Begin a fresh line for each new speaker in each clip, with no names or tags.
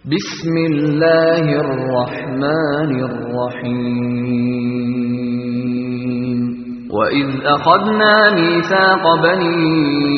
بسم الله الرحمن الرحيم وإذ أخذنا ميثاق بني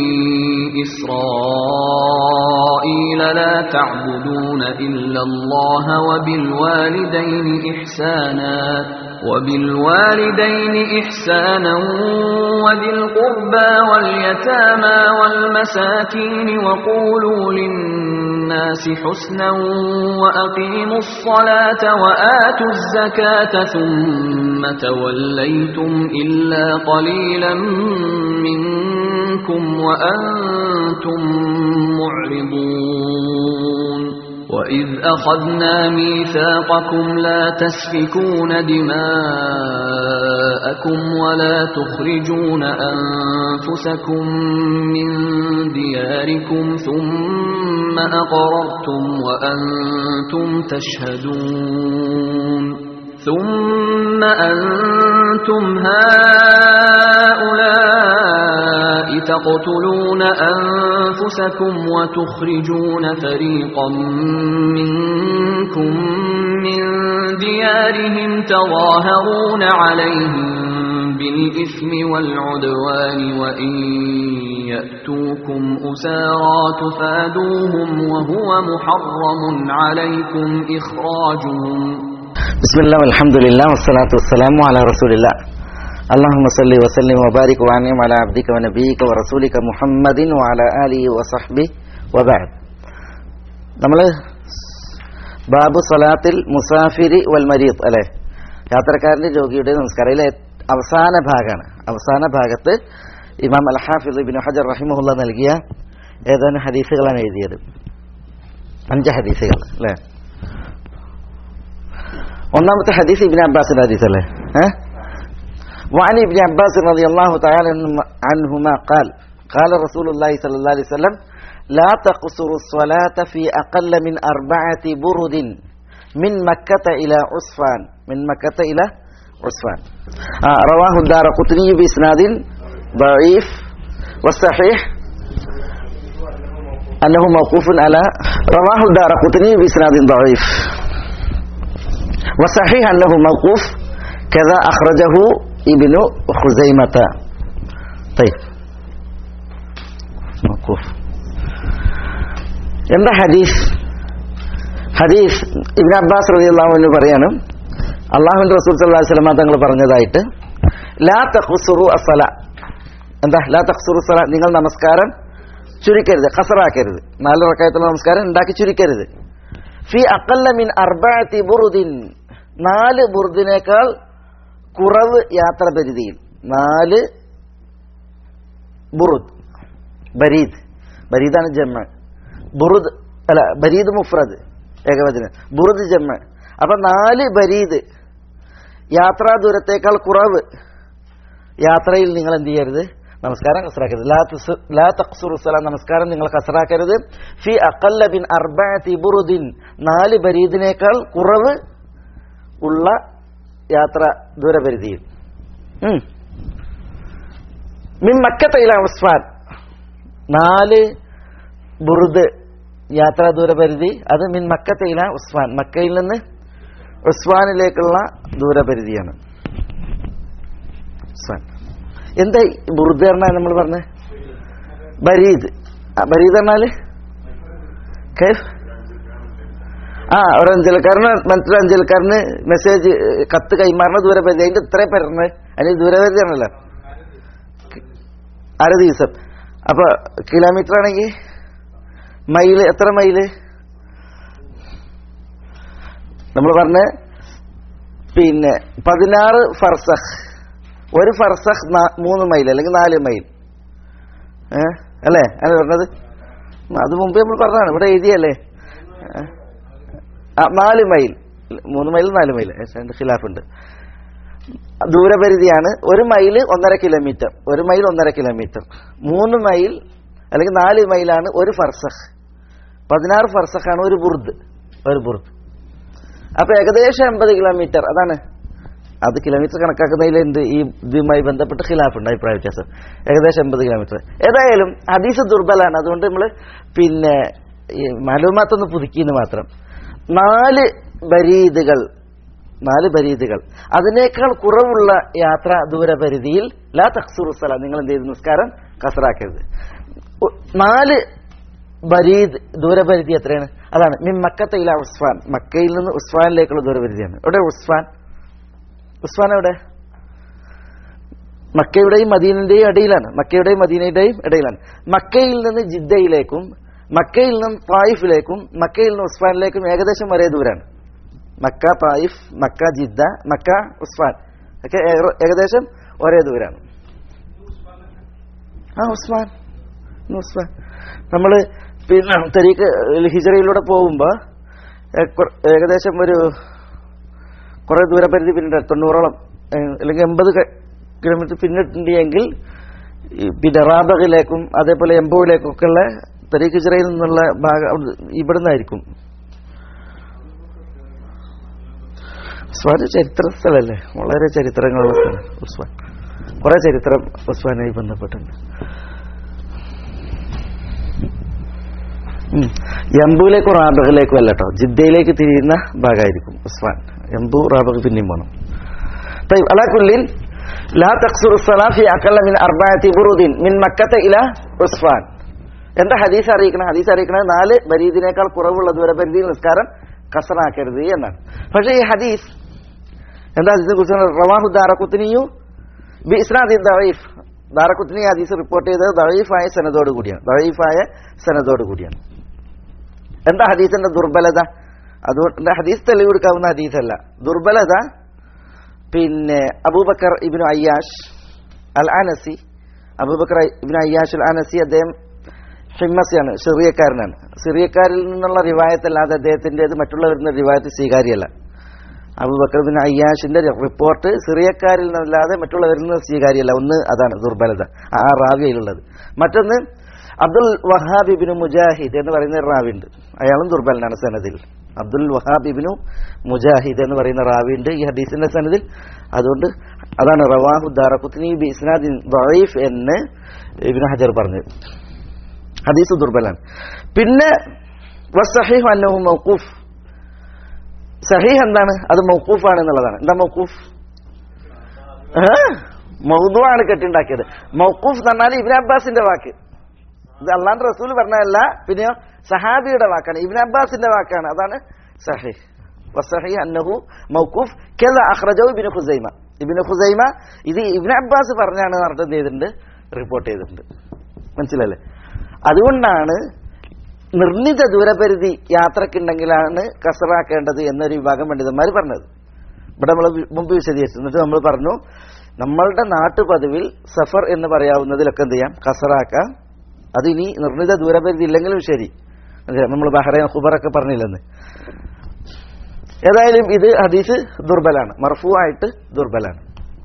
إسرائيل لا تعبدون إلا الله وبالوالدين إحسانا وبالوالدين إحسانا وذي القربى واليتامى والمساكين وقولوا للناس حسنا وأقيموا الصلاة وآتوا الزكاة ثم توليتم إلا قليلا منكم وأنتم معرضون وإذ أخذنا ميثاقكم لا تسفكون دماءكم ولا تخرجون أنفسكم من دياركم ثم أقررتم وأنتم تشهدون ثم أنتم هؤلاء تقتلون أنفسكم وتخرجون فريقا منكم من ديارهم تظاهرون عليهم بالإثم والعدوان وإن يأتوكم أسارا تفادوهم وهو محرم عليكم إخراجهم
بسم الله والحمد لله والصلاة والسلام على رسول الله اللهم صل وسلم وبارك وعنهم على عبدك ونبيك ورسولك محمد وعلى آله وصحبه وبعد നമ്മൾ ബാബു സലാത്തിൽ മുസാഫിരി വൽ മരീദ് അല്ലെ യാത്രക്കാരന്റെ രോഗിയുടെ നമസ്കാരം ഇതിലെ അവസാന ഭാഗമാണ് അവസാന ഭാഗത്ത് ഇമാം അൽ ഹാഫിദ് ഇബിൻ ഹജർ റഹിമുല്ല നൽകിയ ഏതാനും ഹദീസുകളാണ് എഴുതിയത് അഞ്ച് ഹദീസുകൾ അല്ലേ ഒന്നാമത്തെ ഹദീസ് ഇബിൻ അബ്ബാസിന്റെ ഹദീസ് അല്ലേ ഏഹ് وعن ابن عباس رضي الله تعالى عنهما قال قال رسول الله صلى الله عليه وسلم لا تقصر الصلاة في أقل من أربعة برد من مكة إلى عصفان من مكة إلى عصفان آه رواه الدار قطني بإسناد ضعيف والصحيح أنه موقوف على رواه الدار قطني بإسناد ضعيف وصحيح أنه موقوف كذا أخرجه ابن خزيمة طيب موقوف എന്താ ഹദീസ് ഹദീസ് ഇബിൻ അബ്ബാസ് റളിയല്ലാഹു പറയാണ് അള്ളാഹുവിന്റെ റസൂൽ സല്ലല്ലാഹു അലൈഹി വസല്ലം തങ്ങൾ പറഞ്ഞതായിട്ട് ലാ തഖ്സുറു അസ്സല എന്താ ലാ തഖ്സുറു സല നിങ്ങൾ നമസ്കാരം ചുരുക്കരുത് ഖസറാക്കരുത് നാല് റക്കായത്തുള്ള നമസ്കാരം ഉണ്ടാക്കി ചുരുക്കരുത് ഫി അഖല്ല മിൻ അർബഅത്തി ബുറുദിൻ നാല് ബുറുദിനേക്കാൾ കുറവ് യാത്രാപരിധിയിൽ നാല് ബുറുദ് ബരീദ് ബരീദാണ് ജമ്മ ബുറുദ് അല്ല ബരീദ് മുഫ്രദ് ഏകവചനം ബുറുദ് ജമ്മ അപ്പൊ നാല് ബരീദ് യാത്രാ ദൂരത്തേക്കാൾ കുറവ് യാത്രയിൽ നിങ്ങൾ എന്ത് ചെയ്യരുത് നമസ്കാരം കസറാക്കരുത് ലാ തഖ്സുറുസല നമസ്കാരം നിങ്ങൾ കസറാക്കരുത് ഫി അഖല്ല ബിൻ അർബഅത്തി ബുറുദിൻ നാല് ബരീദിനേക്കാൾ കുറവ് ഉള്ള യാത്ര ദൂരപരിധിയിൽ മിൻ മക്കത്തയില ഉസ്ഫാൻ നാല് ബുറുദ് യാത്രാ ദൂരപരിധി അത് മിൻ മക്കത്തയില ഉസ്ഫാൻ മക്കയിൽ നിന്ന് ഉസ്ഫാനിലേക്കുള്ള ദൂരപരിധിയാണ് ഉസ്ഫാൻ എന്താ ബുറുദ് പറഞ്ഞാൽ നമ്മൾ പറഞ്ഞ ബരീദ് ബരീദ് പറഞ്ഞാല് ആ ഒരു അഞ്ചൽക്കാരന് മറ്റൊരു അഞ്ചൽക്കാരന് മെസ്സേജ് കത്ത് കൈമാറുന്ന ദൂരപരിധി അതിന്റെ ഇത്ര പേരുണ്ട് അതിന് ദൂരപരിധി ആണല്ലോ അര ദിവസം അപ്പൊ കിലോമീറ്റർ ആണെങ്കിൽ മൈല് എത്ര മൈല് നമ്മൾ പറഞ്ഞ പിന്നെ പതിനാറ് ഫർസഖ് ഒരു ഫർസഖ് മൂന്ന് മൈൽ അല്ലെങ്കിൽ നാല് മൈൽ ഏ അല്ലേ അങ്ങനെ പറഞ്ഞത് അത് മുമ്പ് നമ്മൾ പറഞ്ഞതാണ് ഇവിടെ എഴുതിയല്ലേ നാല് മൈൽ മൂന്ന് മൈൽ നാല് മൈൽ രണ്ട് ഖിലാഫുണ്ട് ദൂരപരിധിയാണ് ഒരു മൈല് ഒന്നര കിലോമീറ്റർ ഒരു മൈൽ ഒന്നര കിലോമീറ്റർ മൂന്ന് മൈൽ അല്ലെങ്കിൽ നാല് മൈലാണ് ഒരു ഫർസഖ് പതിനാറ് ഫർസഖാണ് ഒരു ബുർദ് ഒരു ബുർദ് അപ്പൊ ഏകദേശം എൺപത് കിലോമീറ്റർ അതാണ് അത് കിലോമീറ്റർ കണക്കാക്കുന്നതിൽ എന്ത് ഈ ഇതുമായി ബന്ധപ്പെട്ട് ഖിലാഫുണ്ട് അഭിപ്രായ വ്യത്യാസം ഏകദേശം എൺപത് കിലോമീറ്റർ ഏതായാലും ഹദീസ് ദുർബലാണ് അതുകൊണ്ട് നമ്മൾ പിന്നെ ഈ മാലൂമാത്തൊന്ന് പുതുക്കിയെന്ന് മാത്രം നാല് ബരീദുകൾ നാല് ബരീദുകൾ അതിനേക്കാൾ കുറവുള്ള യാത്ര ദൂരപരിധിയിൽ ലാ തഖ്സുറുസല നിങ്ങൾ എന്ത് ചെയ്ത് നിസ്കാരം കസറാക്കരുത് ഉ- നാല് ബരീദ് ദൂരപരിധി എത്രയാണ് അതാണ് മിൻ മക്കത്തെ ഇല ഉസ്ഫാൻ മക്കയിൽ നിന്ന് ഉസ്ഫാനിലേക്കുള്ള ദൂരപരിധിയാണ് എവിടെ ഉസ്ഫാൻ ഉസ്ഫാൻ എവിടെ മക്കയുടെയും മദീനന്റെയും ഇടയിലാണ് മക്കയുടെയും മദീനയുടെയും ഇടയിലാണ് മക്കയിൽ നിന്ന് ജിദ്ദയിലേക്കും മക്കയിൽ നിന്ന് തായിഫിലേക്കും മക്കയിൽ നിന്ന് ഉസ്ഫാനിലേക്കും ഏകദേശം ഒരേ ദൂരാണ് Mecca Taif Mecca Jeddah Mecca Usfan ഒക്കെ ഏക- ഏകദേശം ഒരേ ദൂരാണ് ആ ഉസ്മാൻ ഇന്ന് ഉസ്മാൻ നമ്മള് പിന്നെ തരീക്ക് ഹിജറയിലൂടെ പോകുമ്പോ ഏ, കുറ- ഏകദേശം ഒരു കുറെ ദൂരപരിധി പിന്നിട്ട് തൊണ്ണൂറോളം ഏ, അല്ലെങ്കിൽ എൺപത് കിലോമീറ്റർ പിന്നിട്ടുണ്ടെങ്കിൽ ഈ പിന്നെ റാബകിലേക്കും അതേപോലെ എംബോയിലേക്കും ഒക്കെ ഉള്ള തരീക്ക് ഹിജറയിൽ നിന്നുള്ള ഭാഗം അവിടുന്ന് ഇവിടുന്നായിരിക്കും ഉസ്മാൻ ചരിത്ര സ്ഥലമല്ലേ വളരെ ചരിത്രങ്ങളുള്ള സ്ഥലം ഉസ്മാൻ കുറെ ചരിത്രം ഉസ്മാനുമായി ബന്ധപ്പെട്ടുണ്ട് ഉം. എംബുവിലേക്കും റാബകിലേക്കും അല്ല കേട്ടോ ജിദ്ദയിലേക്ക് തിരിയുന്ന ഭാഗമായിരിക്കും ഉസ്മാൻ എംബു റാബക് പിന്നെയും പോകണം طيب على كل لا تقصر الصلاة في أقل من أربعة برود من مكة إلى عصفان എന്താ ഹദീസ് അറിയിക്കണം ഹദീസ് അറിയിക്കണത് നാല് ബരീദിനേക്കാൾ കുറവുള്ള ദൂരപരിധിയിൽ നിസ്കാരം കസറാക്കരുത് എന്നാണ് പക്ഷേ ഈ ഹദീസ് എന്താ ഇതിനെ കുറിച്ച് റവാഹു ദാറക്കുത്തിനിയു ബി ഇസ്നാദി ദഈഫ് ദാറക്കുത്തിനി ഹദീസ് റിപ്പോർട്ട് ചെയ്തത് ദഈഫായ സനദോട് കൂടിയാണ് ദഈഫായ സനദോട് കൂടിയാണ് എന്താ ഹദീസിന്റെ ദുർബലത അതുകൊണ്ട് ഹദീസ് തെളിവ് കൊടുക്കാവുന്ന ഹദീസല്ല ദുർബലത പിന്നെ Abu Bakr ibn Ayyash al Anasi Abu Bakr ibn Ayyash al Anasi അദ്ദേഹം ഹിമ്മസിയാണ് സിറിയക്കാരനാണ് സിറിയക്കാരിൽ നിന്നുള്ള റിവായത്തല്ലാതെ അദ്ദേഹത്തിൻ്റെത് മറ്റുള്ളവരുടെ റിവായത്ത് സ്വീകാര്യമല്ല അബൂബക്കർ ബിൻ അയ്യാഷിന്റെ റിപ്പോർട്ട് സിറിയക്കാരിൽ നിന്നല്ലാതെ മറ്റുള്ളവരിൽ നിന്ന് സ്വീകാര്യമല്ല ഒന്ന് അതാണ് ദുർബലത ആ റാവിയിലുള്ളത് മറ്റൊന്ന് അബ്ദുൽ വഹാബ് ഇബിനു മുജാഹിദ് എന്ന് പറയുന്ന ഒരു റാവിണ്ട് അയാളും ദുർബലനാണ് സനദിൽ അബ്ദുൽ വഹാബ് ഇബിനു മുജാഹിദ് എന്ന് പറയുന്ന റാവിണ്ട് ഈ ഹദീസിന്റെ സനദിൽ അതുകൊണ്ട് അതാണ് റവാഹു ദാറഖുത്നി ബി ഇസ്നാദിൻ ദഈഫ് എന്ന് ഇബ്നു ഹജർ പറഞ്ഞത് ഹദീസ് ദുർബലാണ് പിന്നെ വസ്സഹീഹ് അന്നഹു മൗഖൂഫ് സഹീഹ് എന്താണ് അത് മൗക്കൂഫാണ് എന്നുള്ളതാണ് എന്താ മൗക്കൂഫ് മൗദുവാണ് കെട്ടിണ്ടാക്കിയത് മൗക്കൂഫ് എന്ന് പറഞ്ഞാൽ ഇബിൻ അബ്ബാസിന്റെ വാക്ക് ഇത് അള്ളാന്റെ റസൂൽ പറഞ്ഞതല്ല പിന്നെയോ സഹാബിയുടെ വാക്കാണ് ഇബിൻ അബ്ബാസിന്റെ വാക്കാണ് അതാണ് സഹീഹ് വസഹീഹ് അന്നഹു മൗക്കൂഫ് കെല അഖ്റജോ ഇബിന് ഖുസൈമ ഇബിന് ഖുസൈമ ഇത് ഇബിൻ അബ്ബാസ് പറഞ്ഞാണ് പറഞ്ഞിട്ട് എന്ത് ചെയ്തിട്ടുണ്ട് റിപ്പോർട്ട് ചെയ്തിട്ടുണ്ട് മനസ്സിലല്ലേ അതുകൊണ്ടാണ് നിർണിത ദൂരപരിധി യാത്രക്കുണ്ടെങ്കിലാണ് കസറാക്കേണ്ടത് എന്നൊരു വിഭാഗം പണ്ഡിതന്മാർ പറഞ്ഞത് ഇവിടെ നമ്മൾ മുമ്പ് വിശദീകരിച്ചു എന്നിട്ട് നമ്മൾ പറഞ്ഞു നമ്മളുടെ നാട്ടുപതിവിൽ സഫർ എന്ന് പറയാവുന്നതിലൊക്കെ എന്ത് ചെയ്യാം കസറാക്കാം അതിനി നിർണിത ദൂരപരിധി ഇല്ലെങ്കിലും ശരി നമ്മൾ ബഹ്റൈൻ ഖുബറൊക്കെ പറഞ്ഞില്ലെന്ന് ഏതായാലും ഇത് ഹദീസ് ദുർബലാണ് മർഫു ആയിട്ട് ദുർബലാണ്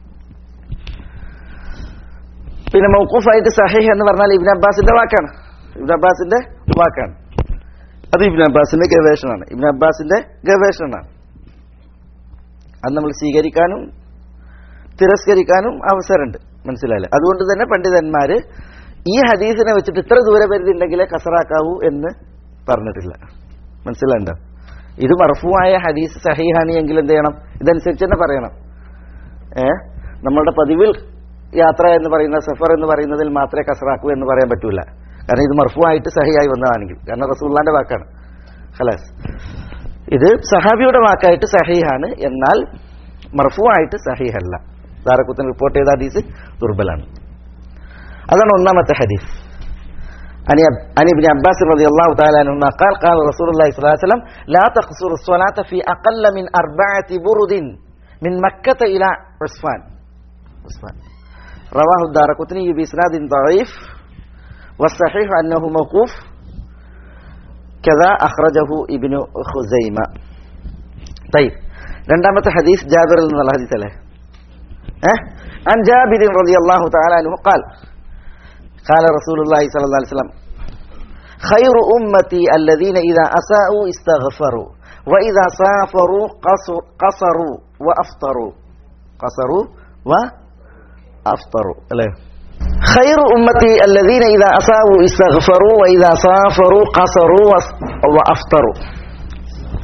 പിന്നെ മൗക്കൂഫായിട്ട് സഹീഹ് എന്ന് പറഞ്ഞാൽ ഇബിൻ അബ്ബാസിന്റെ വാക്കാണ് ഇബിൻ അബ്ബാസിന്റെ വാക്കാണ് അത് ഇബിൻ അബ്ബാസിന്റെ ഗവേഷണമാണ് ഇബിൻ അബ്ബാസിന്റെ ഗവേഷണമാണ് അത് നമ്മൾ സ്വീകരിക്കാനും തിരസ്കരിക്കാനും അവസരമുണ്ട് മനസ്സിലായില്ലേ അതുകൊണ്ട് തന്നെ പണ്ഡിതന്മാര് ഈ ഹദീസിനെ വെച്ചിട്ട് ഇത്ര ദൂരപരിധി ഉണ്ടെങ്കിലേ കസറാക്കാവൂ എന്ന് പറഞ്ഞിട്ടില്ല മനസ്സിലാണ്ടോ ഇത് മർഫുവായ ഹദീസ് സഹീഹാനി എങ്കിൽ എന്ത് ചെയ്യണം ഇതനുസരിച്ച് തന്നെ പറയണം ഏ നമ്മളുടെ പതിവിൽ യാത്ര എന്ന് പറയുന്ന സഫർ എന്ന് പറയുന്നതിൽ മാത്രമേ കസറാക്കൂ എന്ന് പറയാൻ പറ്റൂല കാരണം ഇത് മർഫുവായിട്ട് സഹിയായി വന്നതാണെങ്കിൽ കാരണം റസൂള്ളാന്റെ വാക്കാണ് ഹലാസ് ഇത് സഹാബിയുടെ വാക്കായിട്ട് സഹീഹാണ് എന്നാൽ മർഫുവായിട്ട് സഹീഹല്ല ദാറക്കുത്തിന് റിപ്പോർട്ട് ചെയ്ത ഹദീസ് ദുർബലാണ് അതാണ് ഒന്നാമത്തെ ഹദീസ് عن عن ابن عباس رضي الله تعالى عنهما قال قال رسول الله صلى الله عليه وسلم لا تقصر الصلاة في أقل من أربعة برد من مكة إلى عصفان عصفان رواه الدار قطني بإسناد ضعيف والصحيح أنه موقوف كذا أخرجه ابن خزيمة طيب രണ്ടാമത്തെ ഹദീസ് ജാബിറിൽ നിന്നുള്ള ഹദീസ് അല്ലേ ഏഹ് عن جابر رضي الله تعالى عنه قال قال رسول الله صلى الله عليه وسلم خير أمتي الذين إذا أساءوا استغفروا وإذا سافروا قصر قصروا وأفطروا قصروا وأفطروا عليه خير أمتي الذين إذا أساءوا استغفروا وإذا سافروا قصروا وأفطروا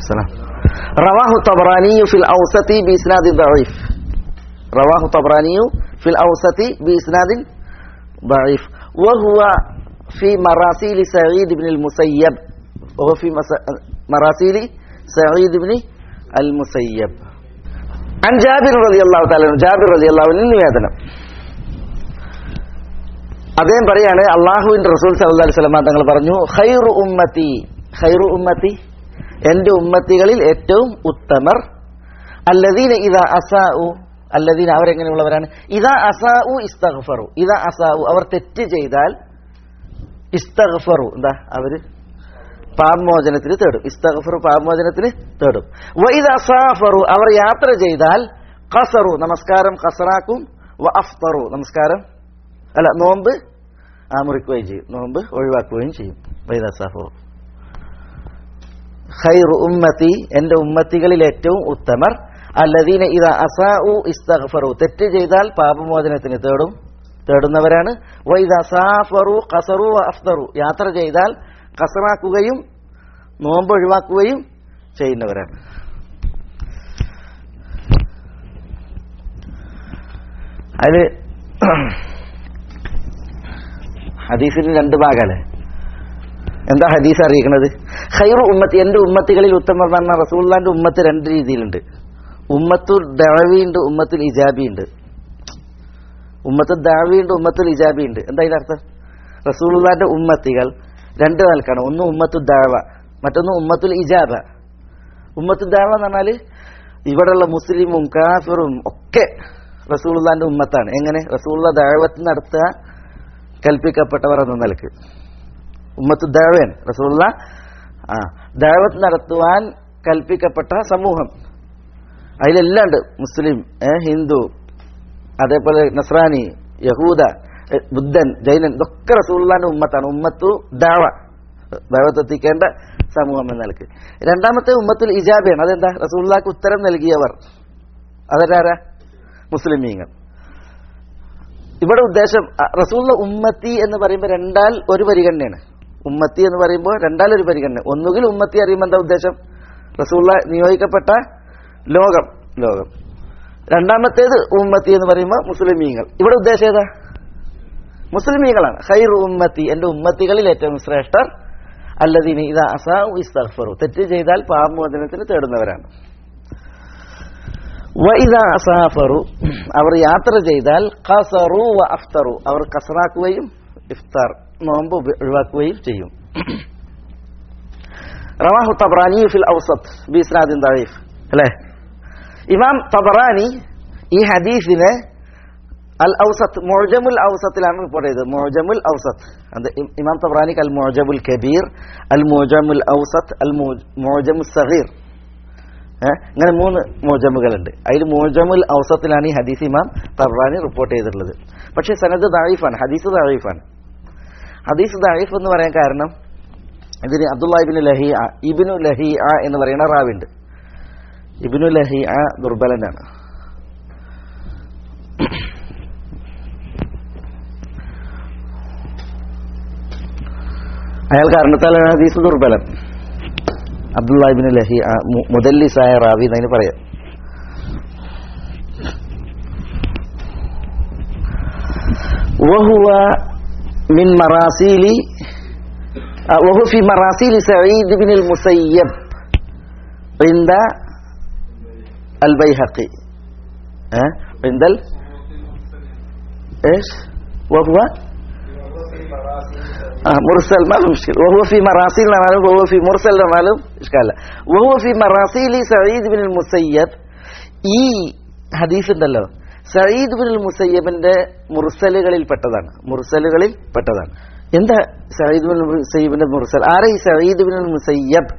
السلام رواه الطبراني في الأوسط بإسناد ضعيف رواه الطبراني في الأوسط بإسناد ضعيف وهو في مراسيل سعيد بن المسيب وهو في مس- مراسيل سعيد بن المسيب عن جابر رضي الله تعالى عنه جابر رضي الله عنه നിവേദനം അദ്ദേഹം പറയാണ് അള്ളാഹുവിന്റെ റസൂൽ സല്ലല്ലാഹു അലൈഹി വസല്ലം തങ്ങൾ പറഞ്ഞു ഖൈറു ഉമ്മത്തി ഖൈറു ഉമ്മത്തി എന്റെ ഉമ്മത്തികളിൽ ഏറ്റവും ഉത്തമർ അല്ലദീന ഇദാ അസാഉ അല്ലദീന അവരെങ്ങനെയുള്ളവരാണ് ഇദാ അസാഉ ഇസ്തഗ്ഫറു ഇദാ അസാഉ അവർ തെറ്റ് ചെയ്താൽ ഇസ്തഗ്ഫറു എന്താ അവര് പാപമോചനത്തിന് തേടും ഇസ്തഗ്ഫറു പാപമോചനത്തിന് തേടും വൈദ അസാഫറു അവർ യാത്ര ചെയ്താൽ ഖസറു നമസ്കാരം ഖസറാക്കും വ അഫ്തറു നമസ്കാരം അല്ല നോമ്പ് ആ മുറിക്കുകയും ചെയ്യും നോമ്പ് ഒഴിവാക്കുകയും ചെയ്യും വൈദ അസാഫറു ഖൈറു ഉമ്മത്തി എന്റെ ഉമ്മത്തികളിൽ ഏറ്റവും ഉത്തമർ അല്ലദീന ഇദ അസാഉ ഇസ്തഗ്ഫറു തെറ്റ് ചെയ്താൽ പാപമോചനത്തിന് തേടും തേടുന്നവരാണ് വൈദ സാഫറു ഖസറു വ അഫ്തറു യാത്ര ചെയ്താൽ കസറാക്കുകയും നോമ്പ് ഒഴിവാക്കുകയും ചെയ്യുന്നവരാണ് അതില് ഹദീസിന് രണ്ട് ഭാഗമല്ലേ എന്താ ഹദീസ് അറിയിക്കുന്നത് ഖൈറു ഉമ്മത്തി എന്റെ ഉമ്മത്തികളിൽ ഉത്തമർ എന്ന് പറഞ്ഞാൽ റസൂള്ളാന്റെ ഉമ്മത്ത് രണ്ട് രീതിയിലുണ്ട് ഉമ്മത്തുൽ ദഴവിയുണ്ട് ഉമ്മത്തുൽ ഇജാബിയുണ്ട് ഉമ്മത്തുൽ ദഴവിയുണ്ട് ഉമ്മത്തുൽ ഇജാബിയുണ്ട് എന്താ ഇതിന്റെ അർത്ഥം റസൂള്ളാന്റെ ഉമ്മത്തികൾ രണ്ട് നിലക്കാണ് ഒന്ന് ഉമ്മത്തു ദഴവ മറ്റൊന്ന് ഉമ്മത്തുൽ ഇജാബ ഉമ്മത്തു ദഴവ എന്ന് പറഞ്ഞാൽ ഇവിടെയുള്ള മുസ്ലിമും കാഫിറും ഒക്കെ റസൂള്ളാന്റെ ഉമ്മത്താണ് എങ്ങനെ റസൂള്ള ദഴവത്ത് നടത്തുക കൽപ്പിക്കപ്പെട്ടവർ എന്ന നിലക്ക് ഉമ്മത്ത് ദഴവൻ റസൂള്ള ആ ദഴവത്ത് നടത്തുവാൻ കൽപ്പിക്കപ്പെട്ട സമൂഹം അതിലെല്ലാം ഉണ്ട് മുസ്ലിം ഏ, ഹിന്ദു അതേപോലെ നസ്രാനി യഹൂദ ഏ, ബുദ്ധൻ ജൈനൻ ഇതൊക്കെ റസൂള്ളാന്റെ ഉമ്മത്താണ് ഉമ്മത്തു ദാവ ദൈവത്തെത്തിക്കേണ്ട സമൂഹം എന്ന നിലക്ക് രണ്ടാമത്തെ ഉമ്മത്തുൽ ഇജാബയാണ് അതെന്താ റസൂള്ളാക്ക് ഉത്തരം നൽകിയവർ അതെല്ലാരാ മുസ്ലിമീങ്ങൾ ഇവിടെ ഉദ്ദേശം അ, റസൂള്ള ഉമ്മത്തി എന്ന് പറയുമ്പോൾ രണ്ടാൽ ഒരു പരിഗണനയാണ് ഉമ്മത്തി എന്ന് പറയുമ്പോൾ രണ്ടാൽ ഒരു പരിഗണന ഒന്നുകിൽ ഉമ്മത്തി അറിയുമ്പോൾ എന്താ ഉദ്ദേശം റസൂള്ള നിയോഗിക്കപ്പെട്ട ലോകം ലോകം രണ്ടാമത്തേത് ഉമ്മത്തി എന്ന് പറയുമ്പോൾ മുസ്ലിമീങ്ങൾ ഇവിടെ ഉദ്ദേശം ഏതാ മുസ്ലിമീങ്ങളാണ് ഖൈർ ഉമ്മത്തി എന്റെ ഉമ്മത്തികളിൽ ഏറ്റവും ശ്രേഷ്ഠർ അല്ലദീന ഇതാ അസാ ഇസ്തഗ്ഫറു തെറ്റ് ചെയ്താൽ പാപമോചനത്തിന് തേടുന്നവരാണ് വഇദ അസാഫറു അവർ യാത്ര ചെയ്താൽ ഖസറു വ അഫ്തറു അവർ കസറാക്കുകയും ഇഫ്താർ നോമ്പ് ഉപ- ഒഴിവാക്കുകയും ചെയ്യും റവാഹു തബ്രാനി ഫിൽ ഔസത്ത് ബിസ്നാദിൻ ദഈഫ് അല്ലേ ഇമാം തബറാനി ഈ ഹദീസിനെ അൽ ഔസത്ത് മുഅജമുൽ ഔസത്തിലാണ് റിപ്പോർട്ട് ചെയ്തത് മുഅജമുൽ ഔസത്ത് അത് ഇം- ഇമാം തബ്രാനിക്ക് അൽ മുഅജമുൽ കബീർ അൽ മുഅജമുൽ ഔസത്ത് അൽ മുഅജമുൽ സഗീർ ഏ? ഇങ്ങനെ മൂന്ന് മോജമുകളുണ്ട് അതിൽ മോജമുൽ ഔസത്തിലാണ് ഈ ഹദീസ് ഇമാം തബ്രാനി റിപ്പോർട്ട് ചെയ്തിട്ടുള്ളത് പക്ഷേ സനദ് ദായിഫാണ് ഹദീസ് ദായിഫാണ് ഹദീസ് ദായിഫ് എന്ന് പറയാൻ കാരണം ഇതിന് അബ്ദുള്ള ഇബിന് ലഹി ഇബിനു ലഹി എന്ന് പറയുന്ന റാവുണ്ട് ഇബിനു ലഹി ദുർബലനാണ് അയാൾ കാരണത്താലാണ് ഹദീസ് ദുർബലൻ അബ്ദുല്ലാഹിബിൻ ലഹി ആ, മു- മുദല്ലിസായ റാവി എന്നതിന് പറയാം وهو من مراسيل آه، وهو في مراسيل سعيد بن المسيب عند البيهقي آه، عند ال... ايش وهو آه مرسل ما في مشكلة وهو في مراسيل معلوم وهو في مرسل معلوم إشكال لا وهو في مراسيل سعيد بن المسيب ഈ ഹദീസ് ഉണ്ടല്ലോ സയ്യിദ് ബിൻ മുസയ്യബിന്റെ മുർസലുകളിൽ പെട്ടതാണ് മുർസലുകളിൽ പെട്ടതാണ് എന്താ സയ്യിദ് ബിൻ മുസയ്യബിന്റെ മുർസൽ ആരെ ഈ സയ്യിദ് ബിൻ മുസയ്യബ്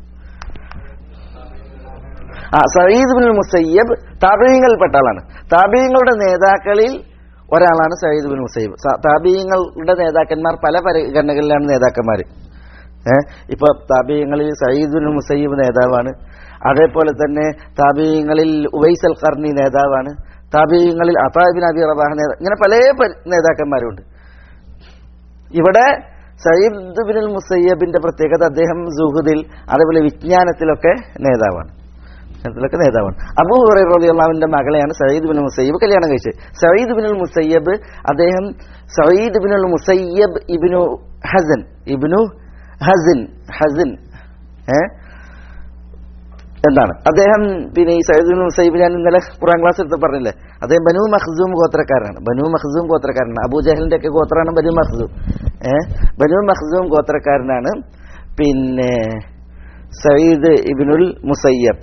ആ സയ്യിദ് ബിൻ മുസയ്യബ് താപീയങ്ങളിൽ പെട്ട ആളാണ് താപീയങ്ങളുടെ നേതാക്കളിൽ ഒരാളാണ് സയ്യിദ് ബിൻ മുസയ്യബ് സ- താപീയങ്ങളുടെ നേതാക്കന്മാർ പല പരിഗണനകളിലാണ് നേതാക്കന്മാർ ഏഹ് ഇപ്പൊ താപീയങ്ങളിൽ സയ്യിദ് ബിൻ മുസയ്യബ് നേതാവാണ് അതേപോലെ തന്നെ താപീയങ്ങളിൽ ഉവൈസ് അൽ ഖർണി നേതാവാണ് താപീയങ്ങളിൽ അതാബിൻ അബി റബാഹ് നേതാ ഇങ്ങനെ പല പരി- നേതാക്കന്മാരുണ്ട് ഇവിടെ സയ്യിദ് ബിനുൽ മുസയ്യബിന്റെ പ്രത്യേകത അദ്ദേഹം സുഹുദിൽ അതേപോലെ വിജ്ഞാനത്തിലൊക്കെ നേതാവാണ് വിജ്ഞാനത്തിലൊക്കെ നേതാവാണ് അബൂ ഹുറൈറ റളിയല്ലാഹുവിന്റെ മകളെയാണ് സയ്യിദ് ബിനുൽ മുസയ്യബ് കല്യാണം കഴിച്ചത് സയ്യിദ് ബിനുൽ മുസയ്യബ് അദ്ദേഹം സയ്യിദ് ബിനുൽ മുസയ്യബ് ഇബ്നു ഹസൻ ഇബ്നു ഹസിൻ ഹസിൻ ഏ എന്താണ് അദ്ദേഹം പിന്നെ ഈ സയ്യിദ് ബിൻ മുസൈബ് ഞാൻ ഇന്നലെ ഖുറാൻ ക്ലാസ് എടുത്ത് പറഞ്ഞില്ലേ അദ്ദേഹം ബനു മഖ്സൂം ഗോത്രക്കാരനാണ് ബനു മഖ്സൂം ഗോത്രക്കാരനാണ് അബൂജഹലിന്റെ ഒക്കെ ഗോത്രമാണ് ബനു മഖ്സൂം ഏ ബനു മഖ്സൂം ഗോത്രക്കാരനാണ് പിന്നെ സയ്യിദ് ഇബ്നുൽ മുസയ്യബ്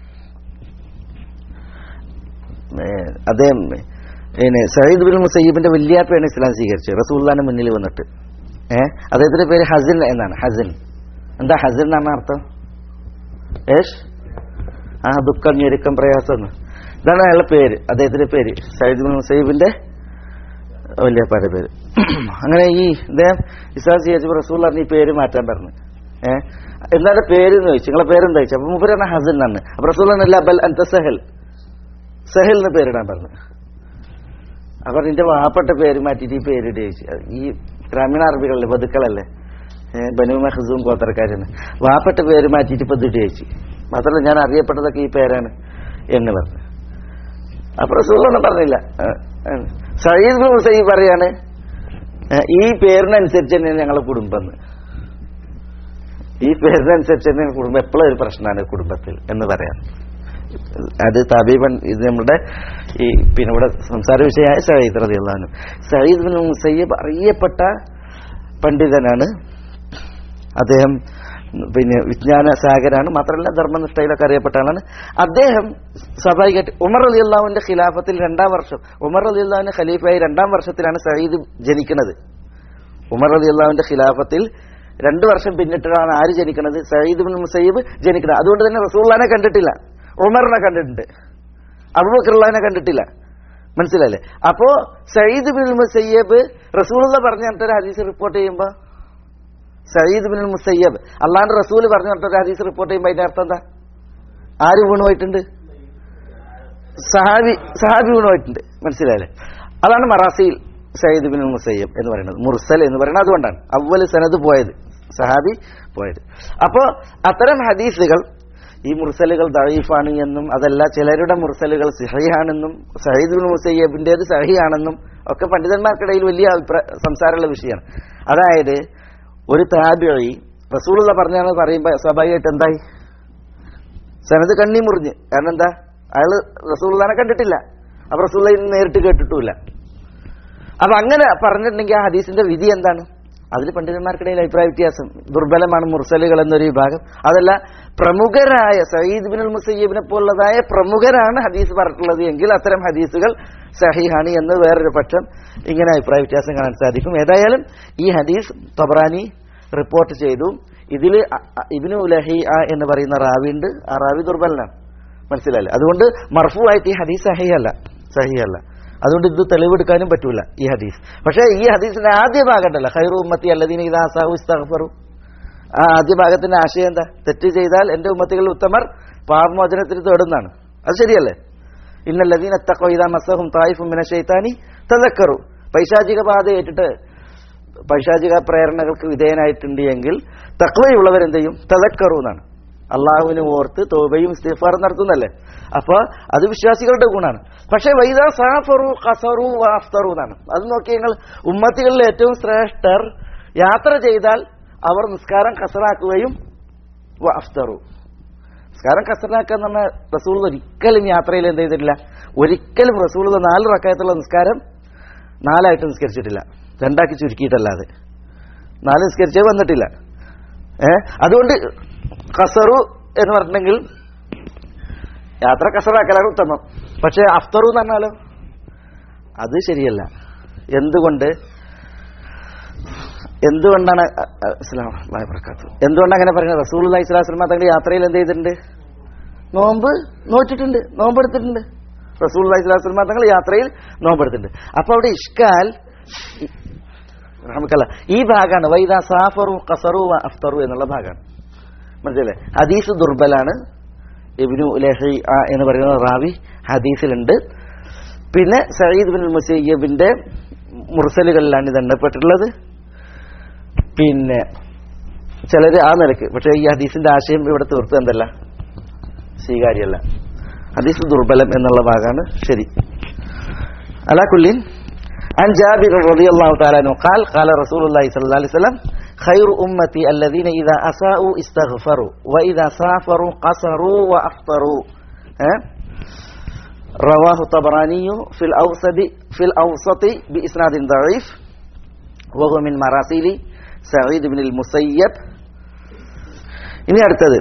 ഏ, അദ്ദേഹം പിന്നെ സയ്യിദ് ബിൻ മുസയ്യബിന്റെ വല്യാപ്പയാണ് ഇസ്ലാം സ്വീകരിച്ചത് റസൂള്ളാന്റെ മുന്നിൽ വന്നിട്ട് ഏ അദ്ദേഹത്തിന്റെ പേര് ഹസിൻ എന്നാണ് ഹസിൻ എന്താ ഹസിൻ എന്നാണ് അർത്ഥം ഏഷ് ആ ദുഃഖം ഞെരുക്കം പ്രയാസം എന്ന് ഇതാണ് അയാളുടെ പേര് അദ്ദേഹത്തിന്റെ പേര് സയ്യിദ് ബിൻ മുസൈബിന്റെ വല്യപ്പാന്റെ പേര് അങ്ങനെ ഈ ഇദ്ദേഹം ഇസ്ലാം സ്വീകരിച്ചപ്പോൾ റസൂൽ പറഞ്ഞ ഈ പേര് മാറ്റാൻ പറഞ്ഞു ഏഹ് എന്താണ് പേര് എന്ന് ചോദിച്ചു നിങ്ങളെ പേരെന്താ ചോദിച്ചു അപ്പൊ മുപ്പര് പറഞ്ഞ ഹസൻ എന്നാണ് അപ്പൊ റസൂൽ പറഞ്ഞല്ല ബൽ അന്ത സഹൽ സഹൽ എന്ന് പേരിടാൻ പറഞ്ഞു അപ്പൊ നിന്റെ വാപ്പട്ട പേര് മാറ്റിയിട്ട് ഈ പേരിട്ട് ചോദിച്ചു അത് ഈ ഗ്രാമീണ അറബികളല്ലേ ബതുക്കളല്ലേ ഏഹ് ബനു മഹസൂം ഗോത്രക്കാരെന്ന് വാപ്പട്ട പേര് മാറ്റിയിട്ട് ഇപ്പൊ ഇതിട്ട് ചോദിച്ചു മാത്രമല്ല ഞാൻ അറിയപ്പെട്ടതൊക്കെ ഈ പേരാണ് എന്ന് പറഞ്ഞു അപ്പൊ റസൂലൊന്നും പറഞ്ഞില്ല ഏഹ്, ഏഹ്. സയ്യിദ് ബിൻ മുസൈബ് പറയാണ് ഏഹ്, ഈ പേരിനനുസരിച്ച് തന്നെയാണ് ഞങ്ങളെ കുടുംബം എന്ന് ഈ പേരിനനുസരിച്ച് തന്നെ കുടുംബം എപ്പോഴും ഒരു പ്രശ്നമാണ് കുടുംബത്തിൽ എന്ന് പറയാം അത് തബീബൻ ഇത് നമ്മുടെ ഈ പിന്നെ ഇവിടെ സംസാര വിഷയമായ സയ്യിദ് റളിയല്ലാഹു സയ്യിദ് ബിൻ മുസയ്യബ് അറിയപ്പെട്ട പണ്ഡിതനാണ് അദ്ദേഹം പിന്നെ വിജ്ഞാന സാഗരാണ് മാത്രമല്ല ധർമ്മനിഷ്ഠയിലൊക്കെ അറിയപ്പെട്ട ആളാണ് അദ്ദേഹം സ്വാഭാവികമായിട്ട് ഉമർ അലി അള്ളാഹുവിന്റെ ഖിലാഫത്തിൽ രണ്ടാം വർഷം ഉമർ അലി അള്ളാഹുവിന്റെ ഖലീഫയായി രണ്ടാം വർഷത്തിലാണ് സയ്യിദ് ജനിക്കുന്നത് ഉമർ അലി അള്ളാഹുവിന്റെ ഖിലാഫത്തിൽ രണ്ടു വർഷം പിന്നിട്ടാണ് ആര് ജനിക്കുന്നത് സയ്യിദ് ബിൻ മുസയ്യിബ് ജനിക്കുന്നത് അതുകൊണ്ട് തന്നെ റസൂള്ളാനെ കണ്ടിട്ടില്ല ഉമറിനെ കണ്ടിട്ടുണ്ട് അബുബക്കറുള്ളാനെ കണ്ടിട്ടില്ല മനസ്സിലല്ലേ അപ്പോ സയ്യിദ് ബിൻ മുസയ്യബ് റസൂലുള്ള പറഞ്ഞിട്ടൊരു ഹദീസ് റിപ്പോർട്ട് ചെയ്യുമ്പോ സയ്യിദ് ബിൻ മുസയ്യബ് അള്ളാന്റെ റസൂല് പറഞ്ഞിട്ടൊരു ഹദീസ് റിപ്പോർട്ട് ചെയ്യുമ്പോ അതിന്റെ അർത്ഥം എന്താ ആര് വീണു പോയിട്ടുണ്ട് സഹാബി സഹാബി വീണു പോയിട്ടുണ്ട് മനസ്സിലായല്ലേ അതാണ് മറാസിയിൽ സയ്യിദ് ബിൻ മുസയ്യബ് എന്ന് പറയുന്നത് മുർസൽ എന്ന് പറയുന്നത് അതുകൊണ്ടാണ് അവല് സനത് പോയത് സഹാബി പോയത് അപ്പോ അത്തരം ഹദീസുകൾ ഈ മുർസലുകൾ ദഴീഫാണ് എന്നും അതല്ല ചിലരുടെ മുർസലുകൾ സിഹയാണെന്നും സയ്യിദ് ബിൻ മുസയ്യബിന്റേത് സഹിയാണെന്നും ഒക്കെ പണ്ഡിതന്മാർക്കിടയിൽ വലിയ അഭിപ്രായ സംസാരമുള്ള വിഷയമാണ് അതായത് ഒരു താബിഴി റസൂലുള്ള പറഞ്ഞാണ് പറയുമ്പോ സ്വാഭാവികമായിട്ട് എന്തായി സനത് കണ്ണി മുറിഞ്ഞ് കാരണം എന്താ അയാള് റസൂള്ളാനെ കണ്ടിട്ടില്ല അപ്പൊ റസൂള്ള നേരിട്ട് കേട്ടിട്ടുമില്ല അപ്പൊ അങ്ങനെ പറഞ്ഞിട്ടുണ്ടെങ്കിൽ ആ ഹദീസിന്റെ വിധി എന്താണ് അതിൽ പണ്ഡിതന്മാർക്കിടയിൽ അഭിപ്രായ വ്യത്യാസം ദുർബലമാണ് മുർസലുകൾ എന്നൊരു വിഭാഗം അതല്ല പ്രമുഖരായ സയ്യിദ് ബിൻ മുസയ്യബിനെ പോലുള്ളതായ പ്രമുഖരാണ് ഹദീസ് പറഞ്ഞിട്ടുള്ളത് എങ്കിൽ അത്തരം ഹദീസുകൾ സഹിഹാണ് എന്ന് വേറൊരു പക്ഷം ഇങ്ങനെ അഭിപ്രായ വ്യത്യാസം കാണാൻ സാധിക്കും ഏതായാലും ഈ ഹദീസ് തബ്രാനി റിപ്പോർട്ട് ചെയ്തു ഇതിൽ ഇബിനു ലഹി എന്ന് പറയുന്ന റാവിണ്ട് ആ റാവി ദുർബലനാണ് മനസ്സിലായില്ലേ അതുകൊണ്ട് മർഫു ആയിട്ട് ഈ ഹദീസ് സഹിയല്ല സഹിയല്ല അതുകൊണ്ട് ഇത് തെളിവെടുക്കാനും പറ്റൂല ഈ ഹദീസ് പക്ഷേ ഈ ഹദീസിന്റെ ആദ്യ ഭാഗം ഉണ്ടല്ലോ ഖൈറു ഉമ്മത്തി അല്ലദീന ഇദാ സാഹു ഇസ്തഗ്ഫറു ആ ആദ്യ ഭാഗത്തിന്റെ ആശയം എന്താ തെറ്റ് ചെയ്താൽ എന്റെ ഉമ്മത്തികളിൽ ഉത്തമർ പാപമോചനത്തിന് തേടുന്നതാണ് അത് ശരിയല്ലേ ഇന്നല്ലദീന തഖവ ഇദാ മസ്സഹും തായിഫും മിന ശൈത്താനി തദക്കറു പൈശാചിക പാത ഏറ്റിട്ട് പൈശാചിക പ്രേരണകൾക്ക് വിധേയനായിട്ടുണ്ട് എങ്കിൽ തക്വയുള്ളവരെന്ത് ചെയ്യും തദക്കറു എന്നാണ് അള്ളാഹുവിനെ ഓർത്ത് തോബയും ഇസ്തിഫാറും നടത്തുന്നല്ലേ അപ്പൊ അത് വിശ്വാസികളുടെ ഗുണമാണ് പക്ഷെ വൈദ സാഫറു ഖസറു വാഫ്തറു എന്നാണ് അത് നോക്കി ഞങ്ങൾ ഉമ്മത്തികളിൽ ഏറ്റവും ശ്രേഷ്ഠർ യാത്ര ചെയ്താൽ അവർ നിസ്കാരം കസറാക്കുകയും വാഫ്തറു നിസ്കാരം കസറാക്കുക എന്ന് പറഞ്ഞാൽ റസൂൾ ഒരിക്കലും യാത്രയിൽ എന്ത് ചെയ്തിട്ടില്ല ഒരിക്കലും റസൂൾ നാല് റക്കായത്തുള്ള നിസ്കാരം നാലായിട്ട് നിസ്കരിച്ചിട്ടില്ല രണ്ടാക്കി ചുരുക്കിയിട്ടല്ലാതെ നാല് നിസ്കരിച്ചേ വന്നിട്ടില്ല ഏ അതുകൊണ്ട് ഖസറു എന്ന് പറഞ്ഞിട്ടുണ്ടെങ്കിൽ യാത്ര കസറാക്കലാണ് ഉത്തമം പക്ഷെ അഫ്തറു എന്ന് പറഞ്ഞാലോ അത് ശരിയല്ല എന്തുകൊണ്ട് എന്തുകൊണ്ടാണ് അ- അ- ഇസ്ലാം അല്ലാഹു ബറകാത്തു. എന്തുകൊണ്ടാണ് അങ്ങനെ പറയുന്നത് റസൂൽ അലൈഹി സ്വലാസ്ലമ തങ്ങളുടെ യാത്രയിൽ എന്ത് ചെയ്തിട്ടുണ്ട് നോമ്പ് നോറ്റിട്ടുണ്ട് നോമ്പ് എടുത്തിട്ടുണ്ട് റസൂൽ അലൈഹി സ്വലാസ്ലമ തങ്ങൾ യാത്രയിൽ നോമ്പ് എടുത്തിട്ടുണ്ട് അപ്പൊ അവിടെ ഇഷ്കാൽ റഹ്മക്കല്ല ഈ ഭാഗമാണ് വൈദ സാഫറു ഖസറു വ അഫ്തറു എന്നുള്ള ഭാഗമാണ് മനസ്സിലെ ഹദീസ് ദുർബലാണ് ഇബ്നു ലഹി എന്ന് പറയുന്ന റാവി ഹദീസിലുണ്ട് പിന്നെ സയ്യിദ് ബിൻ മുസയ്യബിന്റെ മുർസലുകളിലാണ് ഇത് എണ്ണപ്പെട്ടിട്ടുള്ളത് പിന്നെ ചിലർ ആ നിലക്ക് പക്ഷേ ഈ ഹദീസിന്റെ ആശയം ഇവിടെ തീർത്ത് എന്തല്ല സ്വീകാര്യമല്ല ഹദീസ് ദുർബലം എന്നുള്ള ഭാഗമാണ് ശരി അലാ കുല്ലിൻ عن جابر رضي الله تعالى عنه قال قال رسول الله صلى الله عليه وسلم خير أمتي الذين إذا أساءوا استغفروا وإذا سافروا قصروا وأفطروا ها؟ رواه الطبراني في الأوسط في الأوسط بإسناد ضعيف وهو من مراسيل سعيد بن المسيب ഇനി അടുത്തത്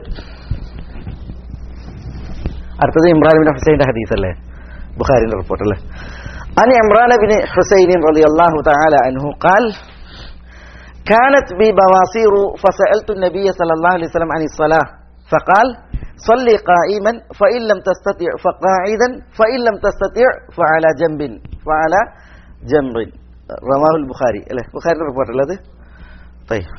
അടുത്തത് ഇമ്രാൻ ബിൻ ഹുസൈൻ്റെ ഹദീസ് അല്ലേ ബുഖാരിന്റെ റിപ്പോർട്ട് അല്ലേ عن عمران بن حسين رضي الله تعالى عنه قال كانت بي بواصير فسألت النبي صلى الله عليه وسلم عن الصلاة فقال صلي قائما فإن لم تستطع فقاعدا فإن لم تستطع فعلى جنب فعلى جنب رواه البخاري البخاري ريبورت هذا طيب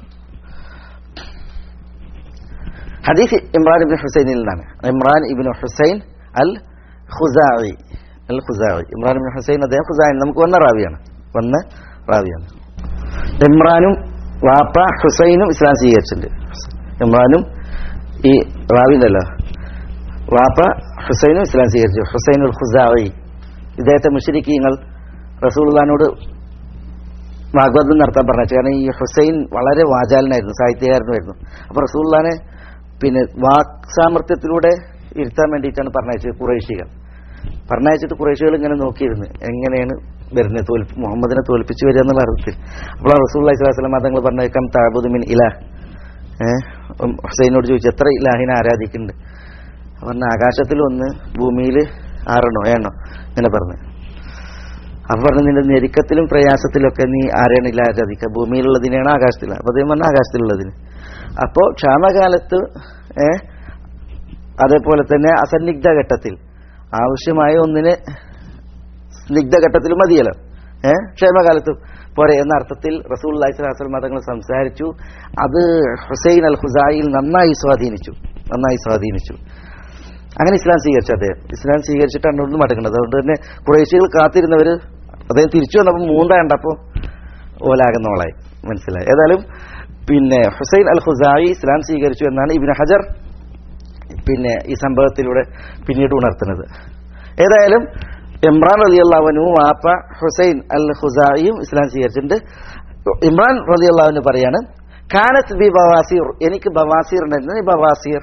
حديث عمران بن حسين لنا عمران بن حسين الخزاعي al Khuzai Imran bin Husain അദ്ദേഹം ഖുസായി നമുക്ക് വന്ന റാവിയാണ് വന്ന റാവിയാണ് ഇമ്രാനും വാപ്പ ഹുസൈനും ഇസ്ലാം സ്വീകരിച്ചിട്ടുണ്ട് ഇമ്രാനും ഈ റാവിന്നല്ലോ വാപ്പ ഹുസൈനും ഇസ്ലാം സ്വീകരിച്ചു ഹുസൈൻ ഉൽ ഖുസായി ഇദ്ദേഹത്തെ മുഷരിക്കീങ്ങൾ റസൂൽഖാനോട് വാഗ്വാദം നടത്താൻ പറഞ്ഞു കാരണം ഈ ഹുസൈൻ വളരെ വാചാലനായിരുന്നു സാഹിത്യകാരനായിരുന്നു അപ്പൊ റസൂൽഖാനെ പിന്നെ വാക് സാമർത്ഥ്യത്തിലൂടെ ഇരുത്താൻ വേണ്ടിയിട്ടാണ് പറഞ്ഞയച്ചത് കുറേശികൾ പറഞ്ഞയച്ചിട്ട് കുറേശികൾ ഇങ്ങനെ നോക്കിയിരുന്നു എങ്ങനെയാണ് വരുന്നത് തോൽപ്പി മുഹമ്മദിനെ തോൽപ്പിച്ച് വരിക എന്നുള്ള അർത്ഥത്തിൽ അപ്പോൾ റസൂൽ അലൈഹിസ്ലാം തങ്ങൾ പറഞ്ഞേക്കാം താബുദുമിൻ ഇല ഏഹ് ഹുസൈനോട് ചോദിച്ചു എത്ര ഇലാഹിനെ ആരാധിക്കുന്നുണ്ട് പറഞ്ഞ ആകാശത്തിൽ ഒന്ന് ഭൂമിയിൽ ആറെണ്ണോ ഏണ്ണോ ഇങ്ങനെ പറഞ്ഞു അപ്പൊ പറഞ്ഞു നിന്റെ ഞെരുക്കത്തിലും പ്രയാസത്തിലൊക്കെ നീ ആരെയാണ് ഇല്ല ആരാധിക്കുക ഭൂമിയിലുള്ളതിനെയാണ് ആകാശത്തിൽ അപ്പൊ അദ്ദേഹം പറഞ്ഞ ആകാശത്തിലുള്ളതിന് അപ്പോൾ ക്ഷാമകാലത്ത് ഏഹ് അതേപോലെ തന്നെ അസന്നിഗ്ധ ഘട്ടത്തിൽ ആവശ്യമായ ഒന്നിന് സ്നിഗ്ധഘട്ടത്തിൽ മതിയല്ലോ ഏഹ് ക്ഷേമകാലത്തും പോരെ എന്ന അർത്ഥത്തിൽ റസൂൽ അള്ളാഹിസ്ലാസ്ലം മതങ്ങൾ സംസാരിച്ചു അത് ഹുസൈൻ അൽ ഹുസായിൽ നന്നായി സ്വാധീനിച്ചു നന്നായി സ്വാധീനിച്ചു അങ്ങനെ ഇസ്ലാം സ്വീകരിച്ചു അദ്ദേഹം ഇസ്ലാം സ്വീകരിച്ചിട്ടാണ് ഒന്നും മടങ്ങുന്നത് അതുകൊണ്ട് തന്നെ കുറേശ്ശികൾ കാത്തിരുന്നവർ അദ്ദേഹം തിരിച്ചു വന്നപ്പോൾ മൂന്ത കണ്ടപ്പോൾ ഓലാകുന്നവളായി മനസ്സിലായി ഏതായാലും പിന്നെ ഹുസൈൻ അൽ ഹുസായി ഇസ്ലാം സ്വീകരിച്ചു എന്നാണ് ഇബിൻ ഹജർ പിന്നെ ഈ സംഭവത്തിലൂടെ പിന്നീട് ഉണർത്തുന്നത് ഏതായാലും ഇമ്രാൻ റലി അള്ളാഹുനു വാപ്പ ഹുസൈൻ അൽ ഹുസായിയും ഇസ്ലാം സ്വീകരിച്ചിട്ടുണ്ട് ഇമ്രാൻ റലി അള്ളാഹുന് പറയാണ് കാനത്ത് ബി ബവാസീർ എനിക്ക് ബവാസീർ ഉണ്ടായിരുന്നു ഈ ബവാസീർ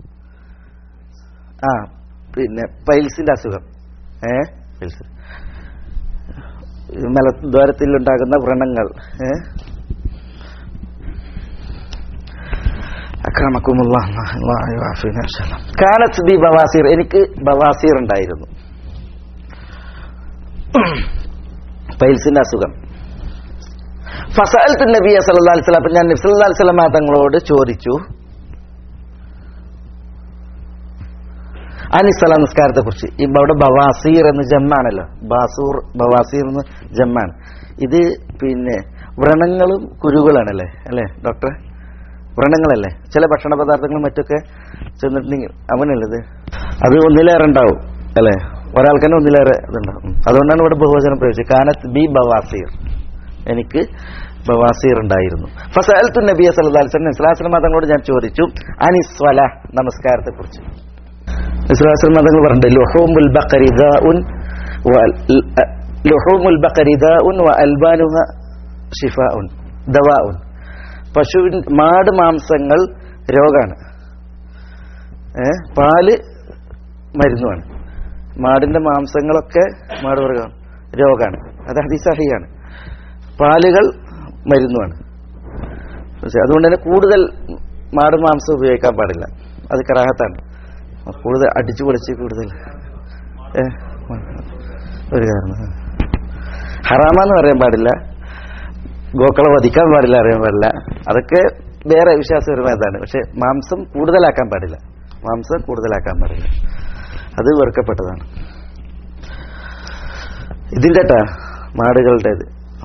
ആ പിന്നെ പൈൽസിന്റെ അസുഖം ഏ പൈൽസ് മലദ്വാരത്തിൽ ഉണ്ടാകുന്ന വ്രണങ്ങൾ ഏ കാനത്ത് ബി ബവാസീർ എനിക്ക് ബവാസീർ ഉണ്ടായിരുന്നു പൈൽസിന്റെ അസുഖം ഫസഅൽത്തു നബിയ സല്ലല്ലാഹു അലൈഹി വസല്ലം അപ്പോൾ ഞാൻ നബി സല്ലല്ലാഹു അലൈഹി വസല്ലം തങ്ങളോട് ചോദിച്ചു അനിസ്സല നിസ്കാരത്തെ കുറിച്ച് ഇപ്പൊ അവിടെ ബവാസീർ എന്ന് ജമ്മാണല്ലോ ബാസൂർ ബവാസീർ എന്ന് ജമ്മാണ് ഇത് പിന്നെ വ്രണങ്ങളും കുരുകളാണല്ലേ അല്ലേ ഡോക്ടർ വ്രണങ്ങളല്ലേ ചില ഭക്ഷണ പദാർത്ഥങ്ങളും മറ്റൊക്കെ ചെന്നിട്ടുണ്ടെങ്കിൽ അവനല്ലത് അത് ഒന്നിലേറെ ഉണ്ടാവും അല്ലേ ഒരാൾക്ക് തന്നെ ഒന്നിലേറെ ഇതുണ്ടാവും ഉം. അതുകൊണ്ടാണ് ഇവിടെ ബഹുവചനം പ്രയോഗിച്ചത് കാനത്ത് ബി ബവാസീർ എനിക്ക് ബവാസീർ ഉണ്ടായിരുന്നു ഫസഅൽത്തു നബിയ സല്ലല്ലാഹു അലൈഹി വസല്ലം ഇസ്ലാസ്ലം തങ്ങളോട് ഞാൻ ചോദിച്ചു അനിസ്വല നമസ്കാരത്തെ കുറിച്ച് ഇസ്ലാസ്ലം തങ്ങൾ പറഞ്ഞിട്ടുണ്ട് ലുഹൂമുൽ ബഖരി ദാഉൻ വ ലുഹൂമുൽ ബഖരി ദാഉൻ വ അൽബാനുഹ ഷിഫാഉൻ ദവാഉൻ പശുവിൻ മാട് മാംസങ്ങൾ രോഗാണ് ഏ പാല് മരുന്നുമാണ് മാടിന്റെ മാംസങ്ങളൊക്കെ മാട് വർഗമാണ് രോഗാണ് അത് അതിസഹിയാണ് പാലുകൾ മരുന്നുമാണ് പക്ഷെ അതുകൊണ്ട് തന്നെ കൂടുതൽ മാട് മാംസം ഉപയോഗിക്കാൻ പാടില്ല അത് കറാഹത്താണ് കൂടുതൽ അടിച്ചു പൊളിച്ച് കൂടുതൽ ഏ ഒരു കാരണം ഹറാമെന്ന് പറയാൻ പാടില്ല ഗോക്കളെ വധിക്കാൻ പാടില്ല അറിയാൻ പാടില്ല അതൊക്കെ വേറെ വിശ്വാസപരമായതാണ് പക്ഷെ മാംസം കൂടുതലാക്കാൻ പാടില്ല മാംസം കൂടുതലാക്കാൻ പാടില്ല അത് വെറുക്കപ്പെട്ടതാണ് ഇതിന്റെ ട്ടാ മാടുകളുടേത്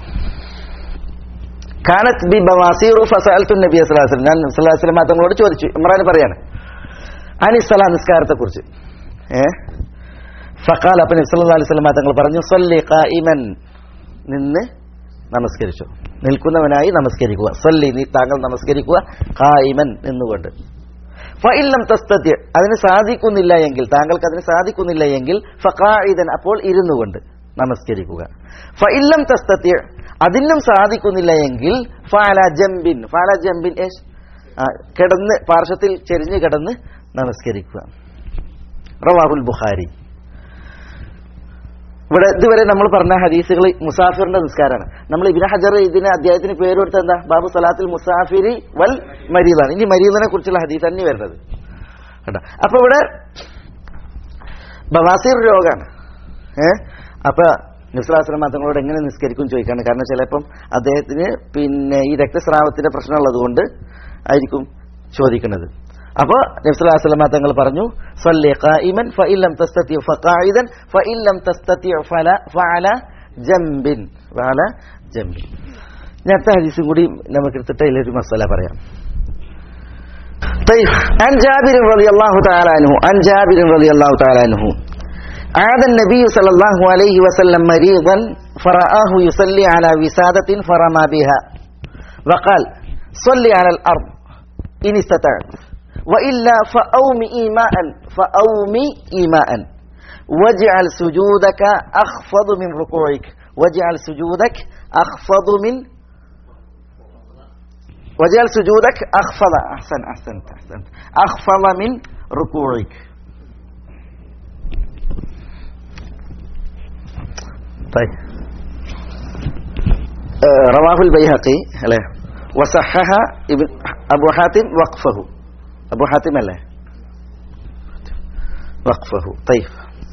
കാനത്ത് ബി ബവാസീറു ഫസഅൽത്തു നബി സ്വല്ലല്ലാഹു അലൈഹി വസല്ലം ഞാൻ സ്വല്ലല്ലാഹു അലൈഹി വസല്ലം തങ്ങളോട് ചോദിച്ചു ഇമ്രാൻ പറയാണ് അനിസ്സലാ നിസ്കാരത്തെ കുറിച്ച് ഏ ഫഖാൽ അപ്പം നബി സല്ലല്ലാഹു അലൈഹി വസല്ലം തങ്ങൾ പറഞ്ഞു സല്ലി ഖായിമൻ നിന്ന് നമസ്കരിച്ചു നിൽക്കുന്നവനായി നമസ്കരിക്കുക സല്ലി നീ താങ്കൾ നമസ്കരിക്കുക ഖായിമൻ എന്നുകൊണ്ട് ഫഇല്ലം തസ്തതി അതിന് സാധിക്കുന്നില്ല എങ്കിൽ താങ്കൾക്ക് അതിന് സാധിക്കുന്നില്ല എങ്കിൽ ഫഖായിദൻ അപ്പോൾ ഇരുന്നു കൊണ്ട് നമസ്കരിക്കുക ഫഇല്ലം തസ്തതി അതിനും സാധിക്കുന്നില്ല എങ്കിൽ ഫാല ജംബിൻ ഫാല ജംബിൻ ഏഷ് ആ, കിടന്ന് പാർശ്വത്തിൽ ചെരിഞ്ഞ് കിടന്ന് നമസ്കരിക്കുക റവാഹുൽ ബുഖാരി ഇവിടെ ഇതുവരെ നമ്മൾ പറഞ്ഞ ഹദീസുകൾ മുസാഫിറിന്റെ നിസ്കാരമാണ് നമ്മൾ ഇബിന് ഹജർ ഇതിന് അദ്ദേഹത്തിന് പേര് കൊടുത്ത എന്താ ബാബു സലാത്തിൽ മുസാഫിരി വൽ മരീദാണ് ഇനി മരീദിനെ കുറിച്ചുള്ള ഹദീസ് തന്നെ വരുന്നത് കേട്ടോ അപ്പൊ ഇവിടെ ബവാസിർ രോഗാണ് ഏ അപ്പൊ നിസ്ലാസ്ലം തങ്ങളോട് എങ്ങനെ നിസ്കരിക്കും ചോദിക്കാണ് കാരണം ചിലപ്പം അദ്ദേഹത്തിന് പിന്നെ ഈ രക്തസ്രാവത്തിന്റെ പ്രശ്നമുള്ളത് കൊണ്ട് ആയിരിക്കും ചോദിക്കുന്നത് അപ്പൊ നബ്സുല്ലാസ്ലമ തങ്ങൾ പറഞ്ഞു സല്ലി ഖായിമൻ ഫഇല്ലം തസ്തതി ഫഖായിദൻ ഫഇല്ലം തസ്തതി ഫല ഫഅല ജംബിൻ ഫഅല ജംബിൻ ഞാൻ അടുത്ത ഹദീസും കൂടി നമുക്ക് എടുത്തിട്ട് അതിലൊരു മസാല പറയാം طيب عن جابر رضي الله تعالى عنه عن جابر رضي الله تعالى عنه عاد النبي صلى الله عليه وسلم مريضا فرآه يصلي على وسادة فرمى بها وقال صلي على الأرض إن استطعت وإلا فأومي إيماء فأومي إيماء واجعل سجودك أخفض من ركوعك واجعل سجودك أخفض من واجعل سجودك أخفض أحسن أحسنت أحسنت أخفض من ركوعك طيب آه، رواه البيهقي له وصحح ابن أبو حاتم وقفه أبو حاتم له وقفه طيب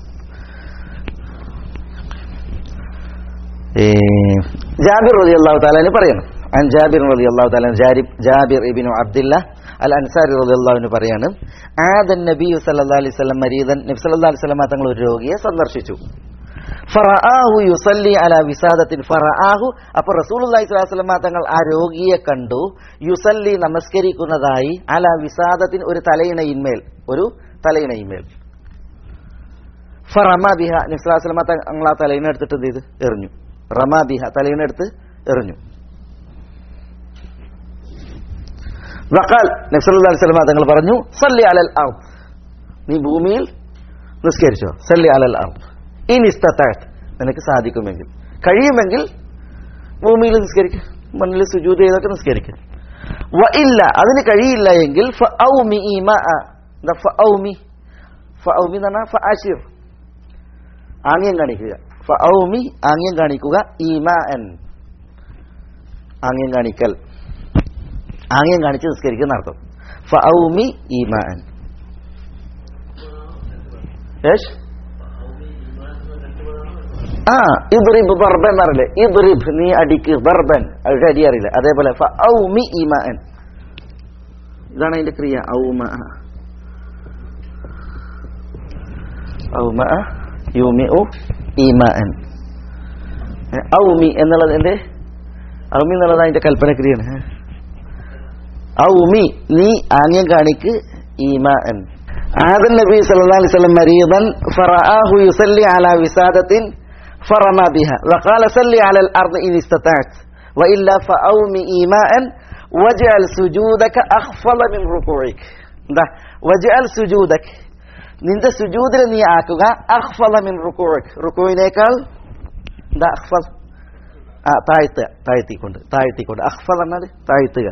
إيه، جابر رضي الله تعالى عنه പറയണം عن جابر رضي الله تعالى عنه جارب جابر ابن عبد الله الأنصاري رضي الله عنه പറയാണ് ആദ നബി സല്ലല്ലാഹു അലൈഹി വസല്ലം മരീദൻ നബി സല്ലല്ലാഹു അലൈഹി വസല്ലം തങ്ങൾ ഒരു രോഗിയെ സന്ദർശിച്ചു ഫറആഹു യുസല്ലി അല വിസാദത്തിൻ ഫറആഹു അപ്പോൾ റസൂലുള്ളാഹി സ്വല്ലല്ലാഹു അലൈഹി വസല്ലം തങ്ങൾ ആ രോഗിയെ കണ്ടു യുസല്ലി നമസ്കരിക്കുന്നതായി അല വിസാദത്തിൻ ഒരു തലയിണയിന്മേൽ ഒരു തലയിണയിന്മേൽ ഫറമ ബിഹ നബി സല്ലല്ലാഹു അലൈഹി വസല്ലം തങ്ങൾ ആ തലയിണ എടുത്തിട്ട് എന്ത് ചെയ്തു എറിഞ്ഞു റമ ബിഹ തലയിണ എടുത്ത് എറിഞ്ഞു വഖാൽ നബി സല്ലല്ലാഹു അലൈഹി വസല്ലം തങ്ങൾ പറഞ്ഞു സല്ലി അലൽ അർദ് നീ ഭൂമിയിൽ നിസ്കരിച്ചോ സല്ലി അലൽ അർദ് ഇൻ ഇസ്തത്താഴത്ത് നിനക്ക് സാധിക്കുമെങ്കിൽ കഴിയുമെങ്കിൽ ഭൂമിയിൽ നിസ്കരിക്കുക മണ്ണിൽ സുജൂത് ചെയ്തൊക്കെ നിസ്കരിക്കുക വ ഇല്ല അതിന് കഴിയില്ല എങ്കിൽ ഫഔമി ഈമാ എന്താ ഫഔമി ഫഔമി എന്ന് പറഞ്ഞാൽ ഫഅശിർ ആംഗ്യം കാണിക്കുക ഫഔമി ആംഗ്യം കാണിക്കുക ഈമാ എൻ ആംഗ്യം കാണിക്കൽ ആംഗ്യം കാണിച്ച് നിസ്കരിക്കുന്ന അർത്ഥം ഫഔമി ഈമാ എൻ യേശ് ആ ഇദ്രിബ് ബർബൻ എന്നറിയില്ലേ ഇദ്രിബ് നീ അടിക്ക് ബർബൻ അത് അടി അറിയില്ല അതേപോലെ ഔമി ഈമാൻ ഇതാണ് അതിന്റെ ക്രിയ ഔമ ഔമ യൂമി ഉ ഈമാൻ ഔമി എന്നുള്ളത് എന്റെ ഔമി എന്നുള്ളത് അതിന്റെ കൽപ്പന ക്രിയാണ് ഔമി നീ ആംഗ്യം കാണിക്ക് ഈമാൻ عاد النبي صلى الله عليه وسلم مريضا فرآه يصلي على وسادة فرمى بها وقال صلي على الأرض إن استطعت وإلا فأومي إيماء واجعل سجودك أخفض من ركوعك ده واجعل سجودك നിന്റെ സുജൂദിൽ നീ ആക്കുക അഖ്ഫള മിൻ റുക്കൂഅക് റുക്കൂവിനേക്കാൾ എന്താ അഖ്ഫൾ ആ താഴ്ത്തുക താഴ്ത്തിക്കൊണ്ട് താഴ്ത്തിക്കൊണ്ട് അഖ്ഫൾ എന്നാൽ താഴ്ത്തുക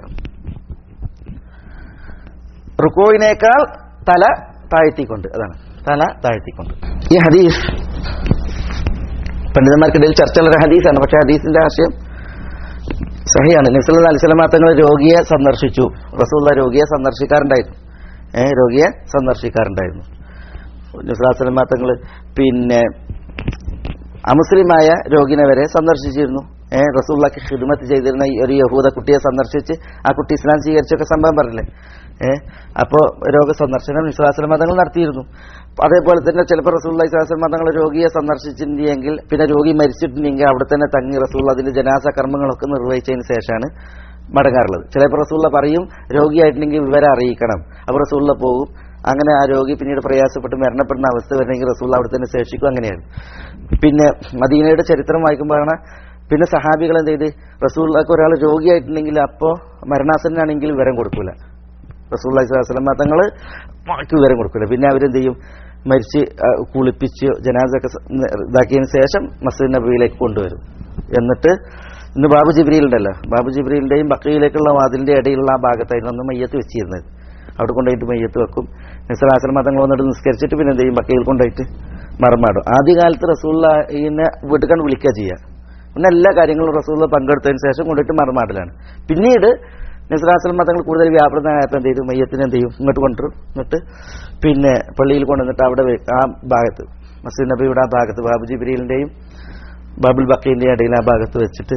റുക്കൂവിനേക്കാൾ തല താഴ്ത്തിക്കൊണ്ട് അതാണ് തല താഴ്ത്തിക്കൊണ്ട് ഈ ഹദീസ് പണ്ഡിതന്മാർക്കിടയിൽ ചർച്ചയുള്ള ഒരു ഹദീസാണ് പക്ഷെ ഹദീസിന്റെ ആശയം സഹിയാണ് നബ്സല്ലാ അലിസ്ലാം തങ്ങൾ രോഗിയെ സന്ദർശിച്ചു റസൂള്ള രോഗിയെ സന്ദർശിക്കാറുണ്ടായിരുന്നു ഏ രോഗിയെ സന്ദർശിക്കാറുണ്ടായിരുന്നു നബ്സല്ലാസ്ലാം തങ്ങൾ പിന്നെ അമുസ്ലിമായ രോഗിനെ വരെ സന്ദർശിച്ചിരുന്നു ഏ റസൂള്ളക്ക് ഹിദ്മത്ത് ചെയ്തിരുന്ന ഈ ഒരു യഹൂദ കുട്ടിയെ സന്ദർശിച്ച് ആ കുട്ടി ഇസ്ലാം സ്വീകരിച്ചൊക്കെ സംഭവം പറഞ്ഞില്ലേ ഏ അപ്പോൾ രോഗസന്ദർശനം വിശ്വാസന മതങ്ങൾ നടത്തിയിരുന്നു അതേപോലെ തന്നെ ചിലപ്പോൾ റസൂള്ള ഇസ്ലാം മതങ്ങൾ രോഗിയെ സന്ദർശിച്ചിട്ടുണ്ടെങ്കിൽ പിന്നെ രോഗി മരിച്ചിട്ടുണ്ടെങ്കിൽ അവിടെ തന്നെ തങ്ങി റസൂള്ള അതിന്റെ ജനാസ കർമ്മങ്ങളൊക്കെ നിർവഹിച്ചതിന് ശേഷമാണ് മടങ്ങാറുള്ളത് ചിലപ്പോൾ റസൂള്ള പറയും രോഗിയായിട്ടുണ്ടെങ്കിൽ വിവരം അറിയിക്കണം അപ്പോൾ റസൂള്ള പോകും അങ്ങനെ ആ രോഗി പിന്നീട് പ്രയാസപ്പെട്ട് മരണപ്പെടുന്ന അവസ്ഥ വരണമെങ്കിൽ റസൂള്ള അവിടെ തന്നെ ശേഷിക്കും അങ്ങനെയാണ് പിന്നെ മദീനയുടെ ചരിത്രം വായിക്കുമ്പോഴാണ് പിന്നെ സഹാബികൾ എന്ത് ചെയ്ത് റസൂള്ളക്ക് ഒരാൾ രോഗിയായിട്ടുണ്ടെങ്കിൽ അപ്പോൾ മരണാസനാണെങ്കിൽ വിവരം കൊടുക്കൂല റസൂള്ളി സ്വലമ തങ്ങൾ ബാക്കി വിവരം കൊടുക്കില്ല പിന്നെ അവരെന്ത് ചെയ്യും മരിച്ച് ആ, കുളിപ്പിച്ച് ജനാസൊക്കെ സ- ഇതാക്കിയതിന് ശേഷം മസ്ജിദ് നബിയിലേക്ക് കൊണ്ടുവരും എന്നിട്ട് ഇന്ന് ബാബു ജിബ്രിയിൽ ഉണ്ടല്ലോ ബാബു ജിബ്രിയിലിന്റെയും ബക്കയിലേക്കുള്ള വാതിലിന്റെ ഇടയിലുള്ള ആ ഭാഗത്തായിരുന്നു അന്ന് മയ്യത്ത് വെച്ചിരുന്നത് അവിടെ കൊണ്ടുപോയിട്ട് മയ്യത്ത് വെക്കും നിസ്ലാശ്രമ തങ്ങൾ വന്നിട്ട് നിസ്കരിച്ചിട്ട് പിന്നെ എന്ത് ചെയ്യും ബക്കയിൽ കൊണ്ടുപോയിട്ട് മറമാടും ആദ്യകാലത്ത് റസൂള്ള ഇതിനെ വീട്ടിൽ കണ്ട് വിളിക്കുക ചെയ്യുക പിന്നെ എല്ലാ കാര്യങ്ങളും റസൂള്ള പങ്കെടുത്തതിന് ശേഷം കൊണ്ടുപോയിട്ട് മറമാടലാണ് പിന്നീട് നിസ്ലാസ്ലം തങ്ങൾ കൂടുതൽ വ്യാപൃതമായപ്പോൾ എന്ത് ചെയ്തു മയ്യത്തിന് എന്ത് ചെയ്യും ഇങ്ങോട്ട് കൊണ്ടുവരും എന്നിട്ട് പിന്നെ പള്ളിയിൽ കൊണ്ടുവന്നിട്ട് അവിടെ വെ- ആ ഭാഗത്ത് മസീദ് നബിയുടെ ആ ഭാഗത്ത് ബാബു ജിബ്രീലിന്റെയും ബാബുൽ ബക്കീന്റെയും ഇടയിൽ ആ ഭാഗത്ത് വെച്ചിട്ട്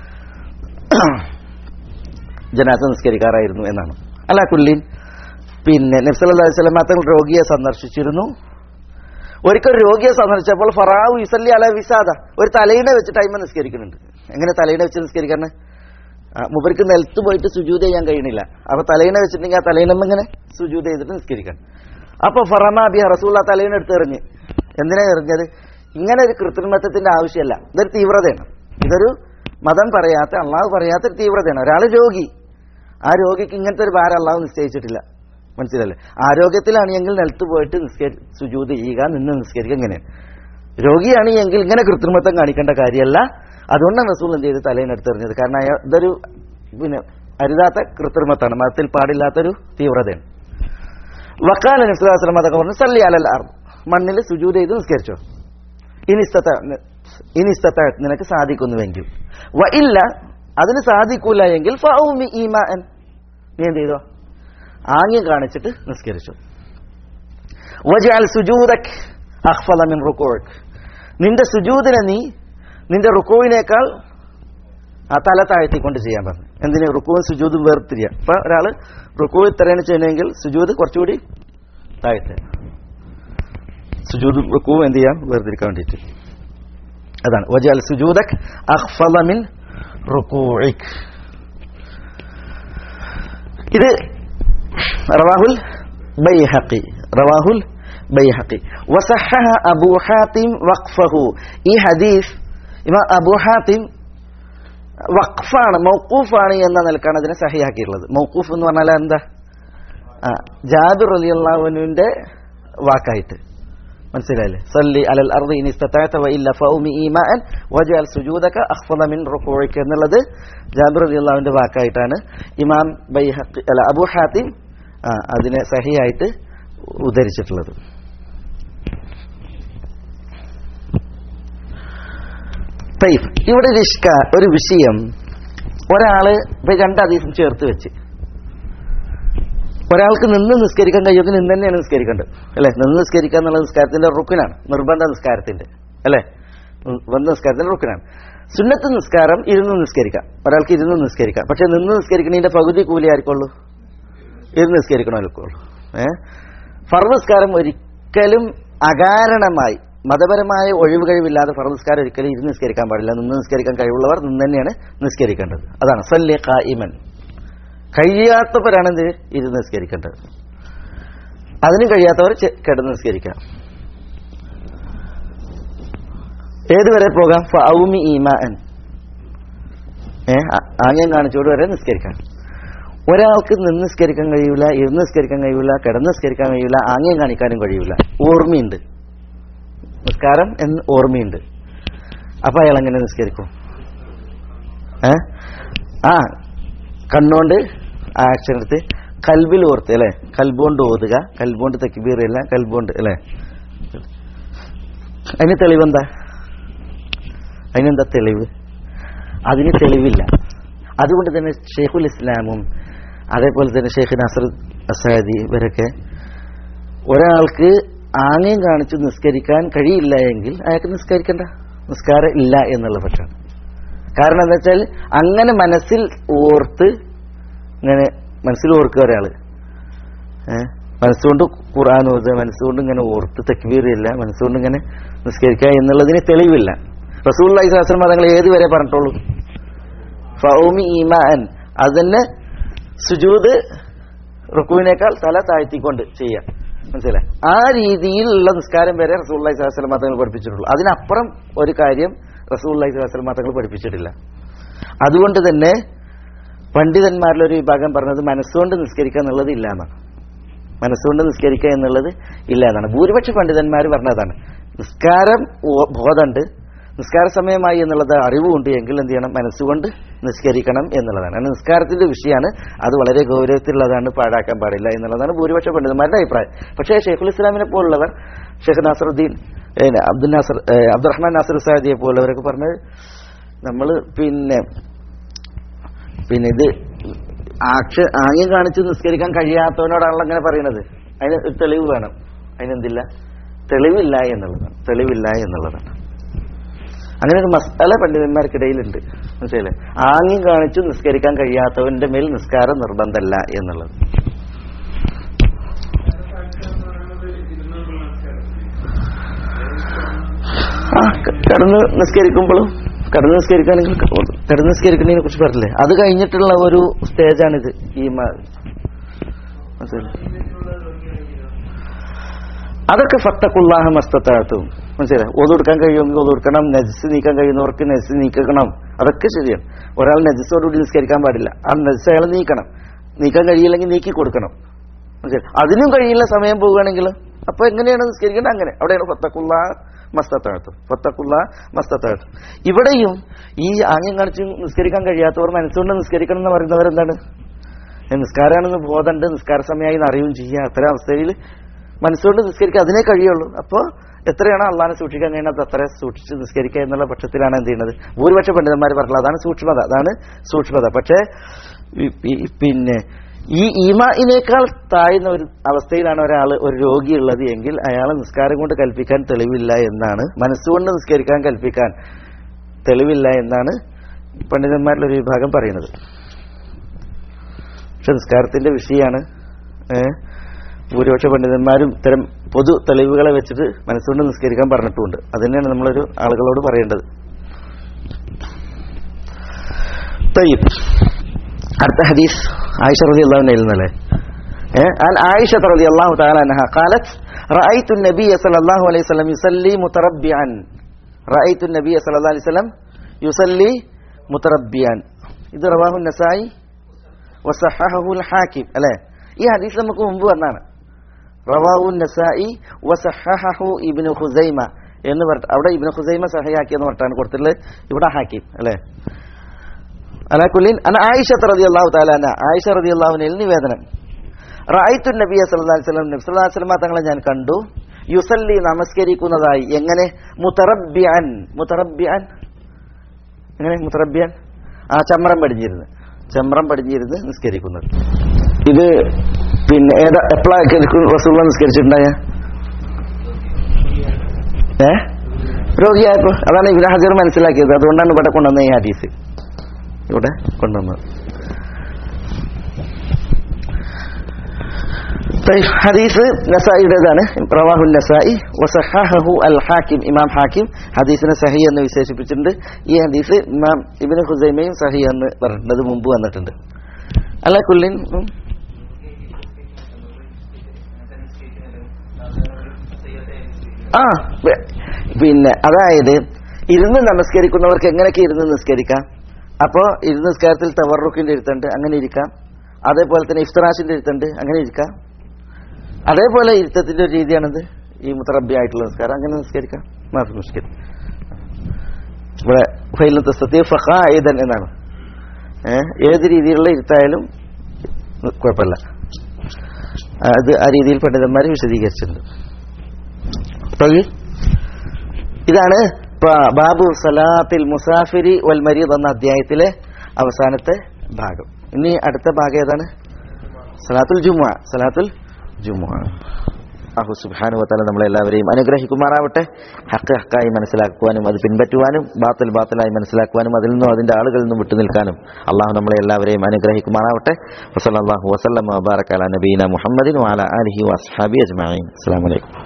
ജനാസ നിസ്കരിക്കാറായിരുന്നു എന്നാണ് അല്ല കുല്ലീൻ പിന്നെ നബ്സല്ലാ വസ്ലം തങ്ങൾ രോഗിയെ സന്ദർശിച്ചിരുന്നു ഒരിക്കൽ രോഗിയെ സന്ദർശിച്ചപ്പോൾ ഫറാവു ഇസല്ലി അല വിസാദ ഒരു തലയിണ വെച്ച് ടൈം നിസ്കരിക്കുന്നുണ്ട് എങ്ങനെ തലയിണ വെച്ച് നിസ്കരിക്കാണ് മുബർക്ക് നിലത്ത് പോയിട്ട് സുജൂത് ചെയ്യാൻ കഴിയണില്ല അപ്പൊ തലയിണ വെച്ചിട്ടുണ്ടെങ്കിൽ ആ തലയിണമ്മ ഇങ്ങനെ സുജൂത് ചെയ്തിട്ട് നിസ്കരിക്കാൻ അപ്പൊ ഫറമ ബി റസൂൽ ആ തലയിണ എടുത്ത് എറിഞ്ഞ് എന്തിനാ എറിഞ്ഞത് ഇങ്ങനെ ഒരു കൃത്രിമത്വത്തിന്റെ ആവശ്യമല്ല ഇതൊരു തീവ്രതയാണ് ഇതൊരു മതം പറയാത്ത അള്ളാഹു പറയാത്ത ഒരു തീവ്രതയാണ് ഒരാൾ രോഗി ആ രോഗിക്ക് ഇങ്ങനത്തെ ഒരു ഭാരം അള്ളാഹു നിശ്ചയിച്ചിട്ടില്ല മനസ്സിലല്ലേ ആരോഗ്യത്തിലാണ് എങ്കിൽ നിലത്ത് പോയിട്ട് നിസ്കരി സുജൂത് ചെയ്യുക നിന്ന് നിസ്കരിക്കുക ഇങ്ങനെയാണ് രോഗിയാണ് എങ്കിൽ ഇങ്ങനെ കൃത്രിമത്വം കാണിക്കേണ്ട കാര്യമല്ല അതുകൊണ്ടാണ് റസൂൽ എന്ത് ചെയ്ത് തലേനെടുത്തെറിഞ്ഞത് കാരണം അയാൾ ഇതൊരു പിന്നെ അരുതാത്ത കൃത്രിമത്വമാണ് മതത്തിൽ പാടില്ലാത്തൊരു തീവ്രതയാണ് വക്കാല നബ്സുലാസ്ലം അതൊക്കെ പറഞ്ഞു സല്ലി അലൽ അർ മണ്ണിൽ സുജൂത് ചെയ്ത് നിസ്കരിച്ചോ ഇനിസ്തത്ത ഇനിസ്തത്ത നിനക്ക് സാധിക്കുന്നുവെങ്കിൽ വ ഇല്ല അതിന് സാധിക്കൂല എങ്കിൽ ഫൗമി ഈമാൻ നീ എന്ത് ചെയ്തോ ആംഗ്യം കാണിച്ചിട്ട് നിസ്കരിച്ചു വജാൽ സുജൂദക് അഖ്ഫല മിൻ റുക്കോഴ് നിന്റെ സുജൂദിനെ നീ നിന്റെ റുക്കോവിനേക്കാൾ ആ തല താഴ്ത്തിക്കൊണ്ട് ചെയ്യാൻ പറഞ്ഞു എന്തിന് റുക്കുവും സുജൂദും വേർതിരിയ അപ്പൊ ഒരാള് റുക്കു ഇത്രയാണ് ചെയ്യണമെങ്കിൽ സുജൂദ് കുറച്ചുകൂടി താഴ്ത്തുക സുജൂദ് റുക്കുവും എന്ത് ചെയ്യാം വേർതിരിക്കാൻ വേണ്ടിയിട്ട് അതാണ് വജാൽ സുജൂദക് അഖ്ഫല മിൻ റുക്കോഴിക് ഇത് റവാഹുൽ ബൈഹഖി റവാഹുൽ ബൈഹഖി വസഹഹ അബൂ ഹാത്തിം വഖഫഹു ഈ ഹദീസ് ഇമാ അബൂ ഹാത്തിം വഖഫാണ് മൗഖൂഫാണ് എന്ന നിലക്കാണ് അതിനെ സഹിയാക്കിയിട്ടുള്ളത് മൗഖൂഫ് എന്ന് പറഞ്ഞാൽ എന്താ ആ, ജാബിർ റളിയല്ലാഹുവിന്റെ വാക്കായിട്ട് മനസ്സിലായില്ലേ സല്ലി അലൽ അർദി ഇൻ ഇസ്തതഅത വ ഇല്ല ഫൗമി ഈമാൻ വജഅൽ സുജൂദക അഖ്ഫദ മിൻ റുകൂഇക എന്നുള്ളത് ജാബിർ റളിയല്ലാഹുവിന്റെ വാക്കായിട്ടാണ് ഇമാം ബൈഹഖി അല്ല അബൂ ഹാത്തിം ആ, അതിനെ സഹിയായിട്ട് ഉദ്ധരിച്ചിട്ടുള്ളത് തയ്ഫ് ഇവിടെ ഒരു ഇഷ്ക ഒരു വിഷയം ഒരാള് ഇപ്പൊ രണ്ട് അതീസം ചേർത്ത് വെച്ച് ഒരാൾക്ക് നിന്ന് നിസ്കരിക്കാൻ കഴിയുമെങ്കിൽ നിന്ന് തന്നെയാണ് നിസ്കരിക്കേണ്ടത് അല്ലെ നിന്ന് നിസ്കരിക്കുക എന്നുള്ള നിസ്കാരത്തിന്റെ റുക്കിനാണ് നിർബന്ധ നിസ്കാരത്തിന്റെ അല്ലെ വന്ന നിസ്കാരത്തിന്റെ റുക്കിനാണ് സുന്നത്ത് നിസ്കാരം ഇരുന്ന് നിസ്കരിക്കാം ഒരാൾക്ക് ഇരുന്ന് നിസ്കരിക്കാം പക്ഷെ നിന്ന് നിസ്കരിക്കണതിന്റെ പകുതി കൂലി ആർക്കുള്ളൂ ഇരുന്ന് നിസ്കരിക്കണമല്ലോ ഏ ഫർദ് നിസ്കാരം ഒരിക്കലും അകാരണമായി മതപരമായ ഒഴിവ് കഴിവില്ലാതെ ഫർദ് നിസ്കാരം ഒരിക്കലും ഇരുന്ന് നിസ്കരിക്കാൻ പാടില്ല നിന്ന് നിസ്കരിക്കാൻ കഴിവുള്ളവർ നിന്ന് തന്നെയാണ് നിസ്കരിക്കേണ്ടത് അതാണ് സല്യ ഖായിമൻ കഴിയാത്തവരാണ് എന്ത് ഇരുന്ന് നിസ്കരിക്കേണ്ടത് അതിനും കഴിയാത്തവർ ചെ- കിടന്ന് നിസ്കരിക്കാം ഏതുവരെ പോകാം ഫൗമി ഈമാൻ ഏ ആ- ആംഗ്യം കാണിച്ചോട് വരെ നിസ്കരിക്കാം ഒരാൾക്ക് നിന്ന് നിസ്കരിക്കാൻ കഴിയൂല ഇരുന്ന് നിസ്കരിക്കാൻ കഴിയൂല കിടന്ന് നിസ്കരിക്കാൻ കഴിയൂല ആംഗ്യം കാണിക്കാനും കഴിയൂല ഓർമ്മയുണ്ട് നിസ്കാരം എന്ന് ഓർമ്മയുണ്ട് അപ്പൊ അയാൾ എങ്ങനെ നിസ്കരിക്കും ഏ ആ കണ്ണുകൊണ്ട് ആക്ഷൻ എടുത്ത് കൽബിൽ ഓർത്ത് അല്ലെ കൽബോണ്ട് ഓതുക കൽബോണ്ട് തെക്കിബീർ അല്ല കൽബോണ്ട് അല്ലെ അതിന് തെളിവെന്താ അതിനെന്താ തെളിവ് അതിന് തെളിവില്ല അതുകൊണ്ട് തന്നെ ഷെയ്ഖുൽ ഇസ്ലാമും അതേപോലെ തന്നെ ഷെയ്ഖ് നസർ അസാദി ഇവരൊക്കെ ഒരാൾക്ക് ആംഗ്യം കാണിച്ച് നിസ്കരിക്കാൻ കഴിയില്ല എങ്കിൽ അയാൾക്ക് നിസ്കരിക്കണ്ട നിസ്കാരം ഇല്ല എന്നുള്ള പക്ഷമാണ് കാരണം എന്താ വെച്ചാൽ അങ്ങനെ മനസ്സിൽ ഓർത്ത് ഇങ്ങനെ മനസ്സിൽ ഓർക്കുക ഒരാള് ഏഹ് മനസ്സുകൊണ്ട് ഖുർആൻ ഓതുക മനസ്സുകൊണ്ട് ഇങ്ങനെ ഓർത്ത് തക്വീറില്ല മനസ്സുകൊണ്ട് ഇങ്ങനെ നിസ്കരിക്കുക എന്നുള്ളതിന് തെളിവില്ല റസൂൽ അലൈഹി മതങ്ങൾ ഏതുവരെ പറഞ്ഞിട്ടുള്ളൂ ഫൗമി ഈമാൻ അതിന് സുജൂദ് റുക്കുവിനേക്കാൾ തല താഴ്ത്തിക്കൊണ്ട് ചെയ്യാം മനസ്സിലായി ആ രീതിയിലുള്ള നിസ്കാരം വരെ റസൂള്ളി സ്വലം മതങ്ങൾ പഠിപ്പിച്ചിട്ടുള്ളൂ അതിനപ്പുറം ഒരു കാര്യം റസൂള്ളി വസ്ലം തങ്ങൾ പഠിപ്പിച്ചിട്ടില്ല അതുകൊണ്ട് തന്നെ പണ്ഡിതന്മാരിൽ ഒരു വിഭാഗം പറഞ്ഞത് മനസ്സുകൊണ്ട് നിസ്കരിക്കുക എന്നുള്ളത് ഇല്ല എന്നാണ് മനസ്സുകൊണ്ട് നിസ്കരിക്കുക എന്നുള്ളത് ഇല്ല എന്നാണ് ഭൂരിപക്ഷ പണ്ഡിതന്മാർ പറഞ്ഞതാണ് നിസ്കാരം ഓ- ബോധമുണ്ട് നിസ്കാര സമയമായി എന്നുള്ളത് അറിവുണ്ട് എങ്കിൽ എന്ത് ചെയ്യണം മനസ്സുകൊണ്ട് നിസ്കരിക്കണം എന്നുള്ളതാണ് കാരണം നിസ്കാരത്തിന്റെ വിഷയമാണ് അത് വളരെ ഗൗരവത്തിലുള്ളതാണ് പാഴാക്കാൻ പാടില്ല എന്നുള്ളതാണ് ഭൂരിപക്ഷ പണ്ഡിതന്മാരുടെ അഭിപ്രായം പക്ഷേ ഷെയ്ഖുൽ ഇസ്ലാമിനെ പോലുള്ളവർ ഷെയ്ഖ് നാസറുദ്ദീൻ ഏ, അബ്ദുൽ നാസർ ഏ, അബ്ദുറഹ്മാൻ നാസർ സാദിയെ പോലുള്ളവരൊക്കെ പറഞ്ഞത് നമ്മൾ പിന്നെ പിന്നെ ഇത് ആക്ഷ ആംഗ്യം കാണിച്ച് നിസ്കരിക്കാൻ കഴിയാത്തവനോടാണല്ലോ അങ്ങനെ പറയുന്നത് അതിന് ഒരു തെളിവ് വേണം അതിനെന്തില്ല തെളിവില്ല എന്നുള്ളതാണ് തെളിവില്ല എന്നുള്ളതാണ് അങ്ങനെ ഒരു മസാല പണ്ഡിതന്മാർക്കിടയിലുണ്ട് മനസ്സിലെ ആംഗ്യം കാണിച്ച് നിസ്കരിക്കാൻ കഴിയാത്തവന്റെ മേൽ നിസ്കാരം നിർബന്ധമല്ല എന്നുള്ളത് ആ ക- കിടന്ന് നിസ്കരിക്കുമ്പോഴും കിടന്ന് നിസ്കരിക്കുകയാണെങ്കിൽ കിടന്ന് നിസ്കരിക്കുന്നതിനെ കുറിച്ച് പറഞ്ഞില്ലേ അത് കഴിഞ്ഞിട്ടുള്ള ഒരു സ്റ്റേജാണിത് ഈ മ- മനസ്സിലായി അതൊക്കെ ഫത്തക്കുള്ളാഹ മസ്തത്താഴത്തും മനസ്സിലായി ഒതുകൊടുക്കാൻ കഴിയുമെങ്കിൽ ഒതുകൊടുക്കണം നജസ് നീക്കാൻ കഴിയുന്നവർക്ക് നജസ് നീക്കണം അതൊക്കെ ശരിയാണ് ഒരാൾ നജസോടുകൂടി നിസ്കരിക്കാൻ പാടില്ല ആ നജസ് അയാൾ നീക്കണം നീക്കാൻ കഴിയില്ലെങ്കിൽ നീക്കി കൊടുക്കണം മനസ്സിലായി അതിനും കഴിയില്ല സമയം പോവുകയാണെങ്കിൽ അപ്പൊ എങ്ങനെയാണ് നിസ്കരിക്കേണ്ടത് അങ്ങനെ അവിടെയാണ് ഫത്തക്കുള്ള മസ്തത്താഴത്തും ഫത്തക്കുള്ള മസ്തത്താഴത്തും ഇവിടെയും ഈ ആംഗ്യം കാണിച്ച് നിസ്കരിക്കാൻ കഴിയാത്തവർ മനസ്സുകൊണ്ട് നിസ്കരിക്കണം എന്ന് പറയുന്നവരെന്താണ് ഏ, നിസ്കാരമാണെന്ന് ബോധമുണ്ട് നിസ്കാര സമയമായി എന്ന് അറിയുകയും ചെയ്യുക അത്തരം അവസ്ഥയിൽ മനസ്സുകൊണ്ട് നിസ്കരിക്കുക അതിനെ കഴിയുള്ളൂ അപ്പോൾ എത്രയാണോ അള്ളാനെ സൂക്ഷിക്കാൻ കഴിയുന്നത് അത്ര സൂക്ഷിച്ച് നിസ്കരിക്കുക എന്നുള്ള പക്ഷത്തിലാണ് എന്ത് ചെയ്യുന്നത് ഭൂരിപക്ഷ പണ്ഡിതന്മാർ പറഞ്ഞത് അതാണ് സൂക്ഷ്മത അതാണ് സൂക്ഷ്മത പക്ഷേ ഈ- ഈ- പിന്നെ ഈ ഈമാനേക്കാൾ താഴ്ന്ന ഒരു അവസ്ഥയിലാണ് ഒരാൾ ഒരു രോഗിയുള്ളത് എങ്കിൽ അയാൾ നിസ്കാരം കൊണ്ട് കൽപ്പിക്കാൻ തെളിവില്ല എന്നാണ് മനസ്സുകൊണ്ട് നിസ്കരിക്കാൻ കൽപ്പിക്കാൻ തെളിവില്ല എന്നാണ് പണ്ഡിതന്മാരിൽ ഒരു വിഭാഗം പറയുന്നത് പക്ഷെ നിസ്കാരത്തിന്റെ വിഷയമാണ് ഏഹ് ഭൂരിപക്ഷ പണ്ഡിതന്മാരും ഇത്തരം പൊതു തെളിവുകളെ വെച്ചിട്ട് മനസ്സുകൊണ്ട് നിസ്കരിക്കാൻ പറഞ്ഞിട്ടുമുണ്ട് അത് തന്നെയാണ് നമ്മളൊരു ആളുകളോട് പറയേണ്ടത് طيب അടുത്ത ഹദീസ് ആയിഷ റളി അള്ളാഹുവിന്റെ നിന്നല്ലേ عن عائشة رضي الله تعالى عنها قالت رأيت النبي صلى الله عليه وسلم يصلي متربعا رأيت النبي صلى الله عليه وسلم يصلي متربعا ഇത് റവാഹു നസായി വസഹഹുൽ ഹാക്കിം അല്ലേ ഈ ഹദീസ് നമുക്ക് മുമ്പ് വന്നാണ് റവാഹു നസായി വസഹഹു ഇബ്നു ഖുസൈമ എന്ന് പറഞ്ഞ അവിടെ ഇബ്നു ഖുസൈമ സഹയാക്കി എന്ന് പറഞ്ഞിട്ടാണ് കൊടുത്തിട്ടുള്ളത് ഇവിടെ ഹാക്കിം അല്ലേ അലാക്കുല്ലിൻ അന ആയിഷ റളിയല്ലാഹു തആല അൻഹ ആയിഷ റളിയല്ലാഹു അൻഹയിൽ നിവേദനം റഅയ്തു നബിയ സല്ലല്ലാഹു അലൈഹി വസല്ലം നബി സല്ലല്ലാഹു അലൈഹി വസല്ലം തങ്ങളെ ഞാൻ കണ്ടു യുസല്ലി നമസ്കരിക്കുന്നതായി എങ്ങനെ മുതറബ്ബിഅൻ മുതറബ്ബിഅൻ എങ്ങനെ മുതറബ്ബിഅൻ ആ ചമ്രം പടിഞ്ഞിരുന്ന് ചമ്രം പടിഞ്ഞിരുന്ന് നിസ്കരിക്കുന്നത് ഇത് പിന്നെ ഏതാ എപ്പോഴാണ് റസൂള്ള നിസ്കരിച്ചിട്ടുണ്ടായ ഏ രോഗിയായപ്പോ അതാണ് ഇബ്രാഹിം ഹജർ മനസ്സിലാക്കിയത് അതുകൊണ്ടാണ് ഇവിടെ കൊണ്ടുവന്നത് ഈ ഹദീസ് ഇവിടെ കൊണ്ടുവന്നത് طيب ഹദീസ് നസായിയുടേതാണ് റവാഹു നസായി വസഹാഹു അൽ ഹാക്കിം ഇമാം ഹാക്കിം ഹദീസിനെ സഹി എന്ന് വിശേഷിപ്പിച്ചിട്ടുണ്ട് ഈ ഹദീസ് ഇമാം ഇബ്നു ഹുസൈമയും സഹി എന്ന് പറഞ്ഞിട്ടുണ്ട് മുമ്പ് വന്നിട്ടുണ്ട് അല്ല കുല്ലിൻ ഉം. ആ പി- പിന്നെ അതായത് ഇരുന്ന് നമസ്കരിക്കുന്നവർക്ക് എങ്ങനെയൊക്കെ ഇരുന്ന് നിസ്കരിക്കാം അപ്പോ ഇരുന്ന് നിസ്കാരത്തിൽ തവറുക്കിന്റെ ഇരുത്തുണ്ട് അങ്ങനെ ഇരിക്കാം അതേപോലെ തന്നെ ഇഫ്തറാഷിന്റെ ഇരുത്തുണ്ട് അങ്ങനെ ഇരിക്കാം അതേപോലെ ഇരുത്തത്തിന്റെ ഒരു രീതിയാണിത് ഈ മുത്തറബി ആയിട്ടുള്ള നിസ്കാരം അങ്ങനെ നിസ്കരിക്കാം മാഫി മുഷ്കിൽ ഇവിടെ ഫൈലത്തെ സത്യ ഫഹായിദൻ എന്നാണ് ഏഹ് ഏത് രീതിയിലുള്ള ഇരുത്തായാലും കുഴപ്പമില്ല അത് ആ രീതിയിൽ പണ്ഡിതന്മാർ വിശദീകരിച്ചിട്ടുണ്ട് طيب. ഇതാണ് പ- ബാബു സലാത്തിൽ മുസാഫിരി വൽ മരീദ് എന്ന അധ്യായത്തിലെ അവസാനത്തെ ഭാഗം ഇനി അടുത്ത ഭാഗം ഏതാണ് സലാത്തുൽ ജുമുഅ സലാത്തുൽ ജുമുഅ അഹു സുബ്ഹാനഹു വതആല നമ്മളെല്ലാവരെയും അനുഗ്രഹിക്കുമാറാവട്ടെ ഹക്ക് ഹക്കായി മനസ്സിലാക്കുവാനും അത് പിൻപറ്റുവാനും ബാത്തിൽ ബാത്തിലായി മനസ്സിലാക്കുവാനും അതിൽ നിന്നും അതിന്റെ ആളുകളിൽ നിന്നും വിട്ടുനിൽക്കാനും അള്ളാഹു നമ്മളെ എല്ലാവരെയും അനുഗ്രഹിക്കുമാറാവട്ടെ വസല്ലല്ലാഹു വസല്ലമ വബാറക അലാ നബീന മുഹമ്മദിൻ വഅലാ ആലിഹി വഅസ്ഹാബി അജ്മഈൻ അസ്സലാമു അലൈക്കും